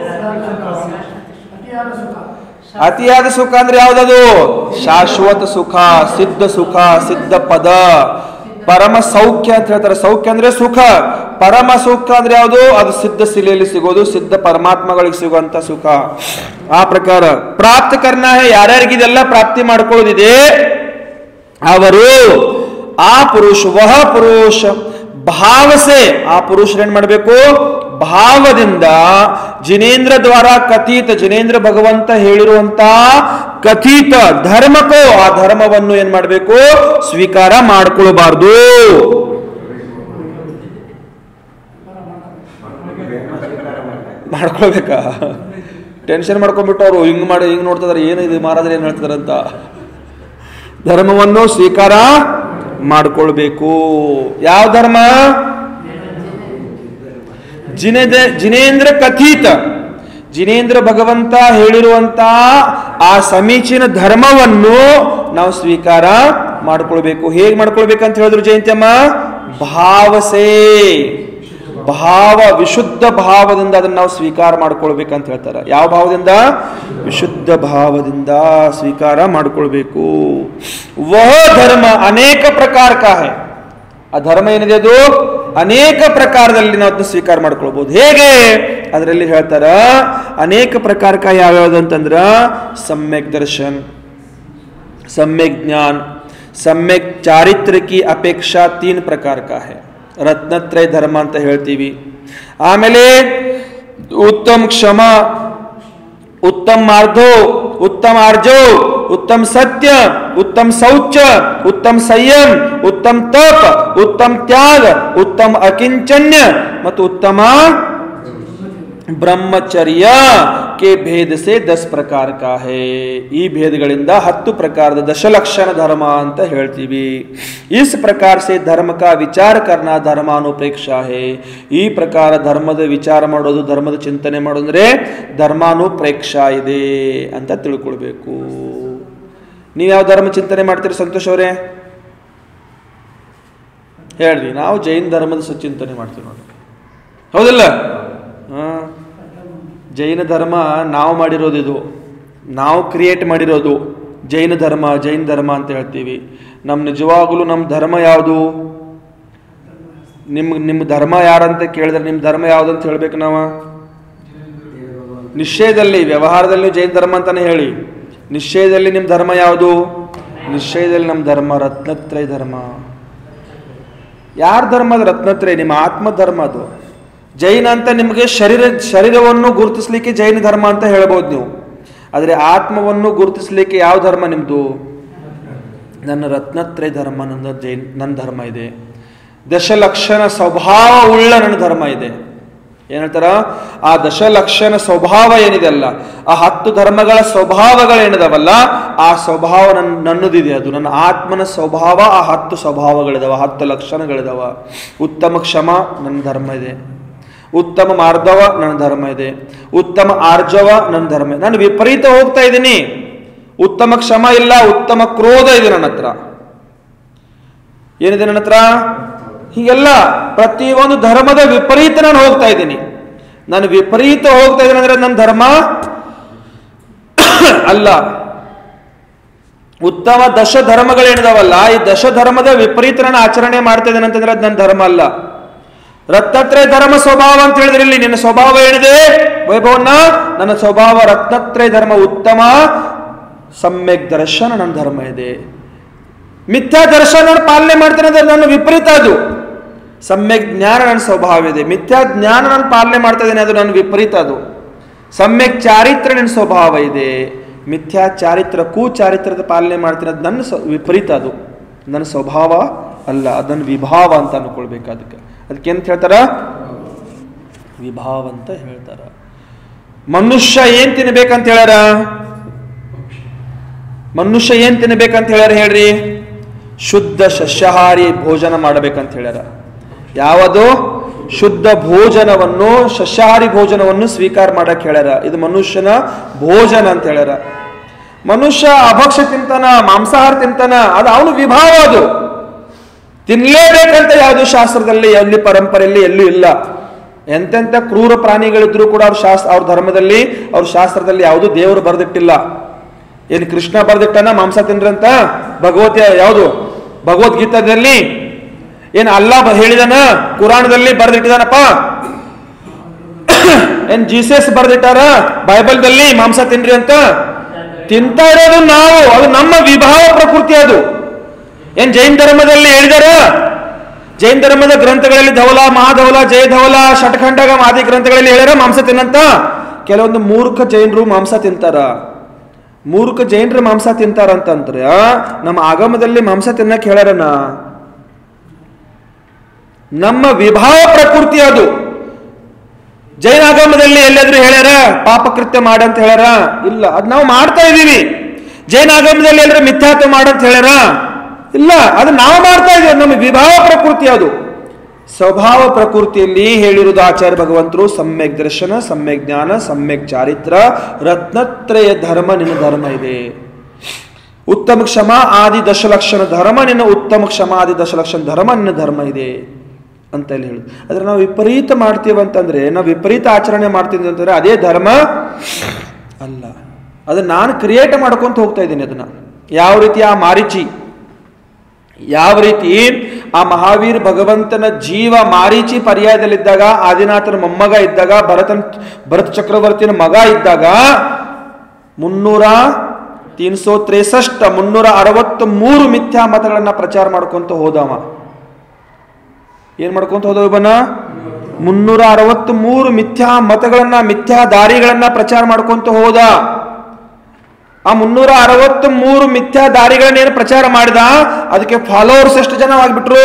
B: ಅತಿಯಾದ ಸುಖ
A: ಅತಿಯಾದ ಸುಖ ಅಂದ್ರೆ ಯಾವ್ದದು ಶಾಶ್ವತ ಸುಖ ಸಿದ್ಧ ಸುಖ ಸಿದ್ಧ ಪದ ಪರಮ ಸೌಖ್ಯ ಅಂತ ಹೇಳ್ತಾರೆ ಸೌಖ್ಯ ಅಂದ್ರೆ ಸುಖ ಪರಮ ಸುಖ ಅಂದ್ರೆ ಯಾವುದು ಅದು ಸಿದ್ಧ ಶಿಲೆಯಲ್ಲಿ ಸಿಗೋದು ಸಿದ್ಧ ಪರಮಾತ್ಮಗಳಿಗೆ ಸಿಗುವಂತ ಸುಖ ಆ ಪ್ರಕಾರ ಪ್ರಾಪ್ತ ಕರ್ನ ಯಾರ್ಯಾರಿಗೆ ಇದೆಲ್ಲ ಪ್ರಾಪ್ತಿ ಮಾಡ್ಕೊಳ್ಳೋದಿದೆ ಅವರು ಆ ಪುರುಷ ವಹ ಪುರುಷ ಭಾವಸೆ ಆ ಪುರುಷರು ಏನ್ ಮಾಡಬೇಕು ಭಾವದಿಂದ ಜಿನೇಂದ್ರ ದ್ವಾರ ಕಥಿತ ಜಿನೇಂದ್ರ ಭಗವಂತ ಹೇಳಿರುವಂತ ಕಥಿತ ಧರ್ಮಕ್ಕೋ ಆ ಧರ್ಮವನ್ನು ಏನ್ ಮಾಡಬೇಕು ಸ್ವೀಕಾರ ಮಾಡ್ಕೊಳ್ಬಾರ್ದು ಮಾಡ್ಕೊಳ್ಬೇಕಾ ಟೆನ್ಷನ್ ಮಾಡ್ಕೊಂಡ್ಬಿಟ್ಟು ಅವರು ಹಿಂಗ್ ಮಾಡಿ ಹಿಂಗ್ ನೋಡ್ತಿದಾರೆ ಏನಿದೆ ಮಹಾರಾಜರು ಏನ್ ಹೇಳ್ತಿದಾರಂತ ಧರ್ಮವನ್ನು ಸ್ವೀಕಾರ ಮಾಡ್ಕೊಳ್ಬೇಕು ಯಾವ ಧರ್ಮ ಜಿನೇದ ಜಿನೇಂದ್ರ ಕಥಿತ ಜಿನೇಂದ್ರ ಭಗವಂತ ಹೇಳಿರುವಂತ ಆ ಸಮೀಚೀನ ಧರ್ಮವನ್ನು ನಾವು ಸ್ವೀಕಾರ ಮಾಡ್ಕೊಳ್ಬೇಕು ಹೇಗೆ ಮಾಡ್ಕೊಳ್ಬೇಕಂತ ಹೇಳಿದ್ರು ಜಯಂತಿಯಮ್ಮ ಭಾವಸೇ ಭಾವ ವಿಶುದ್ಧ ಭಾವದಿಂದ ಅದನ್ನ ನಾವು ಸ್ವೀಕಾರ ಮಾಡ್ಕೊಳ್ಬೇಕಂತ ಹೇಳ್ತಾರೆ ಯಾವ ಭಾವದಿಂದ ವಿಶುದ್ಧ ಭಾವದಿಂದ ಸ್ವೀಕಾರ ಮಾಡ್ಕೊಳ್ಬೇಕು ವಹ ಧರ್ಮ ಅನೇಕ ಪ್ರಕಾರ ಕಾ ಹೈ ಆ ಧರ್ಮ ಏನಿದೆ ಅದು ಅನೇಕ ಪ್ರಕಾರದಲ್ಲಿ ನಾವು ಅದನ್ನ ಸ್ವೀಕಾರ ಮಾಡ್ಕೊಳ್ಬಹುದು ಹೇಗೆ ಅದರಲ್ಲಿ ಹೇಳ್ತಾರ ಅನೇಕ ಪ್ರಕಾರಕ ಯಾವ್ಯಾವ್ದು ಅಂತಂದ್ರ ಸಮ್ಯಕ್ ದರ್ಶನ್ ಸಮ್ಯಕ್ ಜ್ಞಾನ್ ಸಮ್ಯಕ್ ಚಾರಿತ್ರ ಕಿ ಅಪೇಕ್ಷಾ ತೀನ್ ಪ್ರಕಾರ ಕಾ ಹೈ ರತ್ನತ್ರಯ ಧರ್ಮ ಅಂತ ಹೇಳ್ತೀವಿ ಆಮೇಲೆ ಉತ್ತಮ್ ಕ್ಷಮ उत्तम मार्धो उत्तम आर्जो उत्तम सत्य उत्तम शौच उत्तम संयम उत्तम तप उत्तम त्याग उत्तम अकिंचन्य ಮತ್ತು ಉತ್ತಮ ಬ್ರಹ್ಮಚರ್ಯ ಕೆ ಭೇದ ಸೆ ದಸ್ ಪ್ರಕಾರ ಕಾ ಹೇ ಈ ಭೇದಗಳಿಂದ ಹತ್ತು ಪ್ರಕಾರದ ದಶಲಕ್ಷಣ ಧರ್ಮ ಅಂತ ಹೇಳ್ತೀವಿ ಇಸ್ ಪ್ರಕಾರ ಸೆ ಧರ್ಮ ಕಾ ವಿಚಾರ ಕರ್ನ ಧರ್ಮಾನುಪ್ರೇಕ್ಷಾ ಹೇ ಈ ಪ್ರಕಾರ ಧರ್ಮದ ವಿಚಾರ ಮಾಡೋದು ಧರ್ಮದ ಚಿಂತನೆ ಮಾಡೋದು ಅಂದ್ರೆ ಧರ್ಮಾನುಪ್ರೇಕ್ಷಾ ಇದೆ ಅಂತ ತಿಳ್ಕೊಳ್ಬೇಕು ನೀವು ಯಾವ ಧರ್ಮ ಚಿಂತನೆ ಮಾಡ್ತೀರಿ ಸಂತೋಷ್ ಅವರೇ ಹೇಳ್ರಿ ನಾವು ಜೈನ ಧರ್ಮದ ಸ ಚಿಂತನೆ ಮಾಡ್ತೀವಿ ನೋಡಿ ಹೌದಿಲ್ಲ ಹಾ ಜೈನ ಧರ್ಮ ನಾವು ಮಾಡಿರೋದು ಇದು ನಾವು ಕ್ರಿಯೇಟ್ ಮಾಡಿರೋದು ಜೈನ ಧರ್ಮ ಜೈನ ಧರ್ಮ ಅಂತ ಹೇಳ್ತೀವಿ ನಮ್ಮ ನಿಜವಾಗಲೂ ನಮ್ಮ ಧರ್ಮ ಯಾವುದು ನಿಮ್ಮ ನಿಮ್ಮ ಧರ್ಮ ಯಾರಂತ ಕೇಳಿದ್ರೆ ನಿಮ್ಮ ಧರ್ಮ ಯಾವುದು ಅಂತ ಹೇಳ್ಬೇಕು ನಾವು ನಿಶ್ಚಯದಲ್ಲಿ ವ್ಯವಹಾರದಲ್ಲಿ ನೀವು ಜೈನ ಧರ್ಮ ಅಂತಾನೆ ಹೇಳಿ ನಿಶ್ಚಯದಲ್ಲಿ ನಿಮ್ಮ ಧರ್ಮ ಯಾವುದು ನಿಶ್ಚಯದಲ್ಲಿ ನಮ್ಮ ಧರ್ಮ ರತ್ನತ್ರಯ ಧರ್ಮ ಯಾರ ಧರ್ಮ ಅದು ರತ್ನತ್ರಯ ನಿಮ್ಮ ಆತ್ಮ ಧರ್ಮ ಅದು ಜೈನ ಅಂತ ನಿಮಗೆ ಶರೀರ ಶರೀರವನ್ನು ಗುರುತಿಸ್ಲಿಕ್ಕೆ ಜೈನ ಧರ್ಮ ಅಂತ ಹೇಳ್ಬೋದು ನೀವು ಆದರೆ ಆತ್ಮವನ್ನು ಗುರುತಿಸ್ಲಿಕ್ಕೆ ಯಾವ ಧರ್ಮ ನಿಮ್ಮದು ನನ್ನ ರತ್ನತ್ರಯ ಧರ್ಮ ನನ್ನ ಜೈನ್ ನನ್ನ ಧರ್ಮ ಇದೆ ದಶಲಕ್ಷಣ ಸ್ವಭಾವ ಉಳ್ಳ ನನ್ನ ಧರ್ಮ ಇದೆ ಏನ್ ಹೇಳ್ತಾರ ಆ ದಶಲಕ್ಷಣ ಸ್ವಭಾವ ಏನಿದೆ ಅಲ್ಲ ಆ ಹತ್ತು ಧರ್ಮಗಳ ಸ್ವಭಾವಗಳೇನಿದಾವಲ್ಲ ಆ ಸ್ವಭಾವ ನನ್ನ ನನ್ನದಿದೆ ಅದು ನನ್ನ ಆತ್ಮನ ಸ್ವಭಾವ ಆ ಹತ್ತು ಸ್ವಭಾವಗಳಿದಾವ ಹತ್ತು ಲಕ್ಷಣಗಳಿದಾವ ಉತ್ತಮ ಕ್ಷಮ ನನ್ನ ಧರ್ಮ ಇದೆ ಉತ್ತಮ ಮಾರ್ಧವ ನನ್ನ ಧರ್ಮ ಇದೆ ಉತ್ತಮ ಆರ್ಜವ ನನ್ನ ಧರ್ಮ ಇದೆ ನಾನು ವಿಪರೀತ ಹೋಗ್ತಾ ಇದ್ದೀನಿ ಉತ್ತಮ ಕ್ಷಮ ಇಲ್ಲ ಉತ್ತಮ ಕ್ರೋಧ ಇದೆ ನನ್ನ ಹತ್ರ ಏನಿದೆ ನನ್ನ ಹತ್ರ ಹೀಗೆಲ್ಲ ಪ್ರತಿಯೊಂದು ಧರ್ಮದ ವಿಪರೀತ ನಾನು ಹೋಗ್ತಾ ಇದ್ದೀನಿ ನಾನು ವಿಪರೀತ ಹೋಗ್ತಾ ಇದ್ದೀನಿ ಅಂದ್ರೆ ನನ್ನ ಧರ್ಮ ಅಲ್ಲ ಉತ್ತಮ ದಶ ಧರ್ಮಗಳೇನಿದಾವಲ್ಲ ಈ ದಶ ಧರ್ಮದ ವಿಪರೀತ ನಾನು ಆಚರಣೆ ಮಾಡ್ತಾ ಇದ್ದೇನೆ ಅಂತಂದ್ರೆ ಅದು ನನ್ನ ಧರ್ಮ ಅಲ್ಲ ರತ್ನತ್ರಯ ಧರ್ಮ ಸ್ವಭಾವ ಅಂತ ಹೇಳಿದ್ರೆ ಇಲ್ಲಿ ನಿನ್ನ ಸ್ವಭಾವ ಏನಿದೆ ವೈಭವನ್ನ ನನ್ನ ಸ್ವಭಾವ ರತ್ನತ್ರಯ ಧರ್ಮ ಉತ್ತಮ ಸಮ್ಯಕ್ ದರ್ಶನ ನನ್ನ ಧರ್ಮ ಇದೆ ಮಿಥ್ಯಾ ದರ್ಶನ ನಾನು ಪಾಲನೆ ಮಾಡ್ತೇನೆ ಅಂದ್ರೆ ನನ್ನ ವಿಪರೀತ ಅದು ಸಮ್ಯಕ್ ಜ್ಞಾನ ನನ್ನ ಸ್ವಭಾವ ಇದೆ ಮಿಥ್ಯಾ ಜ್ಞಾನ ನಾನು ಪಾಲನೆ ಮಾಡ್ತಾ ಇದ್ದೇನೆ ಅದು ನನ್ನ ವಿಪರೀತ ಅದು ಸಮ್ಯಕ್ ಚಾರಿತ್ರ ನನ್ನ ಸ್ವಭಾವ ಇದೆ ಮಿಥ್ಯಾ ಚಾರಿತ್ರ ಕುಚಾರಿತ್ರದ ಪಾಲನೆ ಮಾಡ್ತೀನಿ ಅದು ನನ್ನ ಸ್ವ- ವಿಪರೀತ ಅದು ನನ್ನ ಸ್ವಭಾವ ಅಲ್ಲ ಅದನ್ನು ವಿಭಾವ ಅಂತ ಅನ್ಕೊಳ್ಬೇಕು ಅದಕ್ಕೆ ಅದಕ್ಕೆ ಎಂತ ಹೇಳ್ತಾರ ವಿಭಾವ ಅಂತ ಹೇಳ್ತಾರ ಮನುಷ್ಯ ಏನ್ ತಿನ್ಬೇಕಂತ ಹೇಳ್ಯಾರ ಮನುಷ್ಯ ಏನ್ ತಿನ್ಬೇಕಂತ ಹೇಳ್ಯಾರ ಹೇಳ್ರಿ ಶುದ್ಧ ಸಸ್ಯಾಹಾರಿ ಭೋಜನ ಮಾಡಬೇಕಂತ ಹೇಳ್ಯಾರ ಯಾವುದು ಶುದ್ಧ ಭೋಜನವನ್ನು ಸಸ್ಯಾಹಾರಿ ಭೋಜನವನ್ನು ಸ್ವೀಕಾರ ಮಾಡಕ್ ಹೇಳ್ಯಾರ ಇದು ಮನುಷ್ಯನ ಭೋಜನ ಅಂತ ಹೇಳ್ಯಾರ ಮನುಷ್ಯ ಅಭಕ್ಷ್ಯ ತಿಂತಾನ ಮಾಂಸಾಹಾರ ತಿಂತಾನ ಅದು ಅವನು ವಿಭಾವ ಅದು ತಿನ್ಲೇಬೇಕಂತ ಯಾವುದು ಶಾಸ್ತ್ರದಲ್ಲಿ ಎಲ್ಲಿ ಪರಂಪರೆಯಲ್ಲಿ ಎಲ್ಲೂ ಇಲ್ಲ ಎಂತೆಂಥ ಕ್ರೂರ ಪ್ರಾಣಿಗಳಿದ್ರು ಕೂಡ ಅವ್ರ ಶಾಸ್ತ್ರ ಅವ್ರ ಧರ್ಮದಲ್ಲಿ ಅವ್ರ ಶಾಸ್ತ್ರದಲ್ಲಿ ಯಾವುದು ದೇವರು ಬರೆದಿಟ್ಟಿಲ್ಲ ಏನು ಕೃಷ್ಣ ಬರೆದಿಟ್ಟನ ಮಾಂಸ ತಿನ್ರಂತ ಭಗವತ ಯಾವುದು ಭಗವದ್ಗೀತಾದಲ್ಲಿ ಏನು ಅಲ್ಲ ಬ- ಹೇಳಿದನ ಕುರಾಣದಲ್ಲಿ ಬರೆದಿಟ್ಟಿದಾನಪ್ಪ ಏನ್ ಜೀಸಸ್ ಬರೆದಿಟ್ಟಾರ ಬೈಬಲ್ದಲ್ಲಿ ಮಾಂಸ ತಿನ್ರಿ ಅಂತ ತಿಂತಾ ಇರೋದು ನಾವು ಅದು ನಮ್ಮ ವಿಭಾವ ಪ್ರಕೃತಿ ಅದು ಏನ್ ಜೈನ್ ಧರ್ಮದಲ್ಲಿ ಹೇಳಿದಾರ ಜೈನ್ ಧರ್ಮದ ಗ್ರಂಥಗಳಲ್ಲಿ ಧವಲ ಮಹಾಧವಲ ಜಯ ಧವಲ ಷಟ್ಖಂಡಗ ಆದಿ ಗ್ರಂಥಗಳಲ್ಲಿ ಹೇಳ್ಯಾರ ಮಾಂಸ ತಿನ್ನಂತ ಕೆಲವೊಂದು ಮೂರ್ಖ ಜೈನರು ಮಾಂಸ ತಿಂತಾರ ಮೂರ್ಖ ಜೈನರು ಮಾಂಸ ತಿಂತಾರ ಅಂತಂದ್ರೆ ನಮ್ಮ ಆಗಮದಲ್ಲಿ ಮಾಂಸ ತಿನ್ನಕ್ ಹೇಳ್ಯಾರನ ನಮ್ಮ ವಿಭಾವ ಪ್ರಕೃತಿ ಅದು ಜೈನ ಆಗಮದಲ್ಲಿ ಎಲ್ಲಾದ್ರೂ ಹೇಳ್ಯಾರ ಪಾಪಕೃತ್ಯ ಮಾಡಂತ ಹೇಳ್ಯಾರ ಇಲ್ಲ ಅದ್ ನಾವು ಮಾಡ್ತಾ ಇದೀವಿ ಜೈನ ಆಗಮದಲ್ಲಿ ಎಲ್ಲರೂ ಮಿಥ್ಯಾತ್ವ ಮಾಡಂತ ಹೇಳ್ಯಾರ ಇಲ್ಲ ಅದು ನಾವು ಮಾಡ್ತಾ ಇದೀವಿ ಅದು ನಮ್ಮ ವಿಭಾವ ಪ್ರಕೃತಿ ಅದು ಸ್ವಭಾವ ಪ್ರಕೃತಿಯಲ್ಲಿ ಹೇಳಿರುವುದು ಆಚಾರ್ಯ ಭಗವಂತರು ಸಮ್ಯಕ್ ದರ್ಶನ ಸಮ್ಯಕ್ ಜ್ಞಾನ ಸಮ್ಯಕ್ ಚಾರಿತ್ರ ರತ್ನತ್ರಯ ಧರ್ಮ ನಿನ್ನ ಧರ್ಮ ಇದೆ ಉತ್ತಮ ಕ್ಷಮ ಆದಿ ದಶಲಕ್ಷಣ ಧರ್ಮ ನಿನ್ನ ಉತ್ತಮ ಕ್ಷಮ ಆದಿ ದಶಲಕ್ಷಣ ಧರ್ಮ ನಿನ್ನ ಧರ್ಮ ಇದೆ ಅಂತ ಹೇಳಿ ಹೇಳುದು ಆದ್ರೆ ನಾವು ವಿಪರೀತ ಮಾಡ್ತೀವಿ ಅಂತಂದ್ರೆ ನಾವು ವಿಪರೀತ ಆಚರಣೆ ಮಾಡ್ತೀವಿ ಅಂತಂದ್ರೆ ಅದೇ ಧರ್ಮ ಅಲ್ಲ ಅದನ್ನ ನಾನು ಕ್ರಿಯೇಟ್ ಮಾಡ್ಕೊಂತ ಹೋಗ್ತಾ ಇದ್ದೀನಿ ಅದನ್ನ ಯಾವ ರೀತಿ ಆ ಮಾರಿಚಿ ಯಾವ ರೀತಿ ಆ ಮಹಾವೀರ್ ಭಗವಂತನ ಜೀವ ಮಾರೀಚಿ ಪರ್ಯಾಯದಲ್ಲಿದ್ದಾಗ ಆದಿನಾಥನ ಮೊಮ್ಮಗ ಇದ್ದಾಗ ಭರತನ್ ಭರತ ಚಕ್ರವರ್ತಿನ ಮಗ ಇದ್ದಾಗ ಮುನ್ನೂರ ತೀನ್ ಸೋ ತ್ರೇಸಷ್ಟ ಮುನ್ನೂರ ಅರವತ್ತು ಮೂರು ಮಿಥ್ಯಾ ಮತಗಳನ್ನ ಪ್ರಚಾರ ಮಾಡ್ಕೊಂತ ಹೋದವ ಏನ್ ಮಾಡ್ಕೊಂತ ಹೋದವ ಇವನ ಮುನ್ನೂರ ಅರವತ್ತು ಮೂರು ಮಿಥ್ಯಾ ಮತಗಳನ್ನ ಮಿಥ್ಯಾ ದಾರಿಗಳನ್ನ ಪ್ರಚಾರ ಮಾಡ್ಕೊಂತ ಹೋದ ಆ ಮುನ್ನೂರ ಅರವತ್ತು ಮೂರು ಮಿಥ್ಯಾ ದಾರಿಗಳನ್ನ ಏನು ಪ್ರಚಾರ ಮಾಡಿದ ಅದಕ್ಕೆ ಫಾಲೋವರ್ಸ್ ಎಷ್ಟು ಜನ ಆಗ್ಬಿಟ್ರು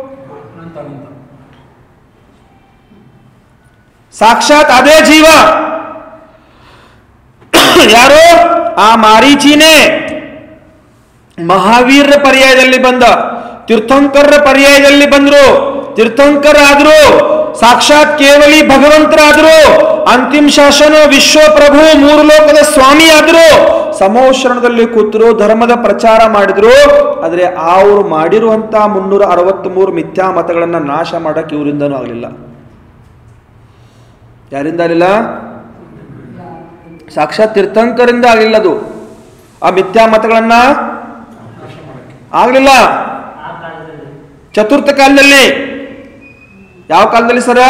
A: ಸಾಕ್ಷಾತ್ ಅದೇ ಜೀವ ಯಾರು ಆ ಮಾರೀಚಿನೇ ಮಹಾವೀರ ಪರ್ಯಾಯದಲ್ಲಿ ಬಂದ ತೀರ್ಥಂಕರ ಪರ್ಯಾಯದಲ್ಲಿ ಬಂದ್ರು ತೀರ್ಥಂಕರ ಆದ್ರು ಸಾಕ್ಷಾತ್ ಕೇವಲಿ ಭಗವಂತರಾದ್ರು ಅಂತಿಮ ಶಾಸನ ವಿಶ್ವ ಪ್ರಭು ಮೂರು ಲೋಕದ ಸ್ವಾಮಿ ಆದ್ರು ಸಮೋಶ್ರಣದಲ್ಲಿ ಕೂತರು ಧರ್ಮದ ಪ್ರಚಾರ ಮಾಡಿದ್ರು ಆದ್ರೆ ಅವರು ಮಾಡಿರುವಂತ ಮುನ್ನೂರ ಅರವತ್ತ್ ಮೂರು ಮಿಥ್ಯಾ ಮತಗಳನ್ನ ನಾಶ ಮಾಡಕ್ ಇವರಿಂದನೂ ಆಗಲಿಲ್ಲ ಯಾರಿಂದ ಆಗಲಿಲ್ಲ ಸಾಕ್ಷಾತ್ ತೀರ್ಥಂಕರಿಂದ ಆಗಲಿಲ್ಲ ಅದು ಆ ಮಿಥ್ಯಾ ಮತಗಳನ್ನ ಆಗ್ಲಿಲ್ಲ ಚತುರ್ಥ ಕಾಲದಲ್ಲಿ ಯಾವ ಕಾಲದಲ್ಲಿ ಸರ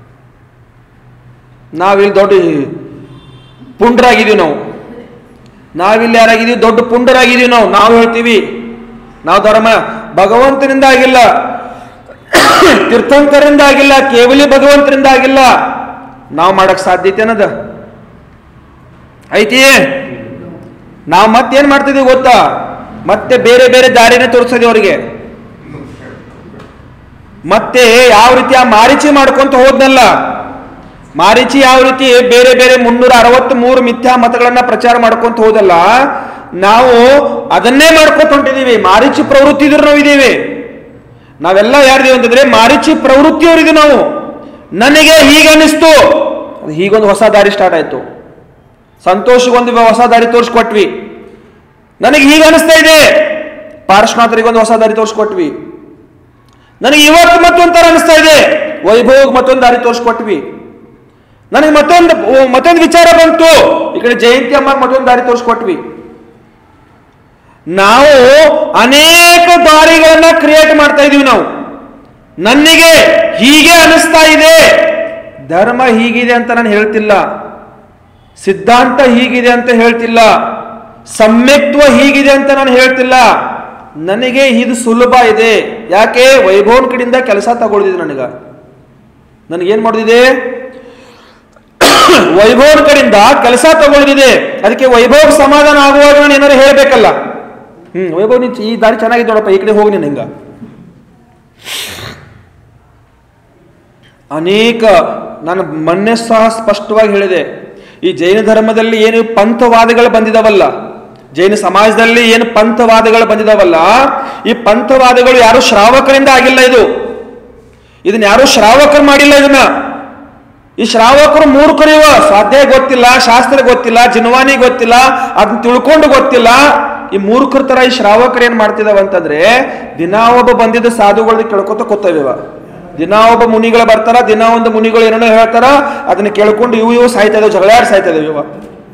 A: ನಾವಿಲ್ಲಿ ದೊಡ್ಡ ಪುಂಡ್ರಾಗಿದ್ದೀವಿ ನಾವು ನಾವಿಲ್ಲಿ ಯಾರಾಗಿದ್ದೀವಿ ದೊಡ್ಡ ಪುಂಡರಾಗಿದ್ದೀವಿ ನಾವು ನಾವು ಹೇಳ್ತೀವಿ ನಾವು ಧರ್ಮ ಭಗವಂತನಿಂದ ಆಗಿಲ್ಲ ತೀರ್ಥಂಕರಿಂದ ಆಗಿಲ್ಲ ಕೇವಲಿ ಭಗವಂತರಿಂದ ಆಗಿಲ್ಲ ನಾವು ಮಾಡಕ್ ಸಾಧ್ಯತೆ ಅನ್ನದ ಐತಿ ನಾವು ಮತ್ತೇನ್ ಮಾಡ್ತಿದೀವಿ ಗೊತ್ತಾ ಮತ್ತೆ ಬೇರೆ ಬೇರೆ ದಾರಿನೇ ತೋರಿಸೋದು ಅವ್ರಿಗೆ ಮತ್ತೆ ಯಾವ ರೀತಿ ಆ ಮಾರಿಚಿ ಮಾಡ್ಕೊಂತ ಹೋದ್ನಲ್ಲ ಮಾರಿಚಿ ಯಾವ ರೀತಿ ಬೇರೆ ಬೇರೆ ಮುನ್ನೂರ ಅರವತ್ತ್ ಮೂರು ಮಿಥ್ಯಾ ಮತಗಳನ್ನ ಪ್ರಚಾರ ಮಾಡ್ಕೊಂತ ಹೋದಲ್ಲ ನಾವು ಅದನ್ನೇ ಮಾಡ್ಕೊಂತ ಹೊಂಟಿದೀವಿ ಮಾರಿಚಿ ಪ್ರವೃತ್ತಿ ಇದ್ರು ನಾವು ಇದೀವಿ ನಾವೆಲ್ಲ ಯಾರಿದೀವಿ ಅಂತಂದ್ರೆ ಮಾರಿಚಿ ಪ್ರವೃತ್ತಿಯವರಿದ್ದೀವಿ ನಾವು ನನಗೆ ಹೀಗನ್ನಿಸ್ತು ಅದು ಹೀಗೊಂದು ಹೊಸ ದಾರಿ ಸ್ಟಾರ್ಟ್ ಆಯ್ತು ಸಂತೋಷಗೊಂದು ಹೊಸ ದಾರಿ ತೋರಿಸ್ಕೊಟ್ವಿ ನನಗೆ ಹೀಗೆ ಅನಿಸ್ತಾ ಇದೆ ಪಾರ್ಶ್ವನಾಥರಿಗೊಂದು ಹೊಸ ದಾರಿ ತೋರಿಸ್ಕೊಟ್ವಿ ನನಗೆ ಇವತ್ತು ಮತ್ತೊಂಥರ ಅನಿಸ್ತಾ ಇದೆ ವೈಭವ್ ಮತ್ತೊಂದು ದಾರಿ ತೋರಿಸ್ಕೊಟ್ವಿ ನನಗೆ ಮತ್ತೊಂದು ಓ, ಮತ್ತೊಂದು ವಿಚಾರ ಬಂತು ಈ ಕಡೆ ಜಯಂತಿ ಅಮ್ಮ ಮತ್ತೊಂದು ದಾರಿ ತೋರಿಸ್ಕೊಟ್ವಿ ನಾವು ಅನೇಕ ದಾರಿಗಳನ್ನ ಕ್ರಿಯೇಟ್ ಮಾಡ್ತಾ ಇದೀವಿ ನಾವು ನನಗೆ ಹೀಗೆ ಅನಿಸ್ತಾ ಇದೆ ಧರ್ಮ ಹೀಗಿದೆ ಅಂತ ನಾನು ಹೇಳ್ತಿಲ್ಲ ಸಿದ್ಧಾಂತ ಹೀಗಿದೆ ಅಂತ ಹೇಳ್ತಿಲ್ಲ ಸಮ್ಯಕ್ತ್ವ ಹೀಗಿದೆ ಅಂತ ನಾನು ಹೇಳ್ತಿಲ್ಲ ನನಗೆ ಇದು ಸುಲಭ ಇದೆ ಯಾಕೆ ವೈಭವನ್ ಕಡೆಯಿಂದ ಕೆಲಸ ತಗೊಳ್ದಿದೆ ನನಗ ನನಗೇನ್ ಮಾಡೋದಿದೆ ವೈಭವನ ಕಡೆಯಿಂದ ಕೆಲಸ ತಗೊಳ್ದಿದೆ ಅದಕ್ಕೆ ವೈಭವ್ ಸಮಾಧಾನ ಆಗುವಾಗ ನಾನು ಏನಾರು ಹೇಳ್ಬೇಕಲ್ಲ ಹ್ಮ್ ವೈಭವ್ ನೀನ್ ಈ ದಾರಿ ಚೆನ್ನಾಗಿದೆ ನೋಡಪ್ಪ ಈ ಕಡೆ ಹೋಗಿ ನೀನು ಹಿಂಗ ಅನೇಕ ನಾನು ಮೊನ್ನೆ ಸಹ ಸ್ಪಷ್ಟವಾಗಿ ಹೇಳಿದೆ ಈ ಜೈನ ಧರ್ಮದಲ್ಲಿ ಏನು ಪಂಥವಾದಗಳು ಬಂದಿದಾವಲ್ಲ ಜೈನ ಸಮಾಜದಲ್ಲಿ ಏನು ಪಂಥವಾದಗಳು ಬಂದಿದಾವಲ್ಲ ಈ ಪಂಥವಾದಗಳು ಯಾರು ಶ್ರಾವಕರಿಂದ ಆಗಿಲ್ಲ ಇದು ಇದನ್ನ ಯಾರು ಶ್ರಾವಕರು ಮಾಡಿಲ್ಲ ಇದನ್ನ ಈ ಶ್ರಾವಕರು ಮೂರ್ಖರು ಇವ ಸ್ವಾಧ್ಯಾಯ ಗೊತ್ತಿಲ್ಲ ಶಾಸ್ತ್ರ ಗೊತ್ತಿಲ್ಲ ಜಿನ್ವಾನಿ ಗೊತ್ತಿಲ್ಲ ಅದನ್ನ ತಿಳ್ಕೊಂಡು ಗೊತ್ತಿಲ್ಲ ಈ ಮೂರ್ಖರ ತರ ಈ ಶ್ರಾವಕರು ಏನ್ ಮಾಡ್ತಿದಾವ ಅಂತಂದ್ರೆ ದಿನಾ ಒಬ್ಬ ಬಂದಿದ್ದ ಸಾಧುಗಳನ್ನ ಕೇಳ್ಕೊತ ಕೂತವಿವ ದಿನಾ ಒಬ್ಬ ಮುನಿಗಳು ಬರ್ತಾರ ದಿನ ಒಂದು ಮುನಿಗಳು ಏನೇನೋ ಹೇಳ್ತಾರ ಅದನ್ನ ಕೇಳ್ಕೊಂಡು ಇವು ಇವು ಸಾಯ್ತಾ ಇದಾವೆ ಜಗಳಾಡಿ ಸಾಯ್ತಾ ಇದಾವೆ ಇವ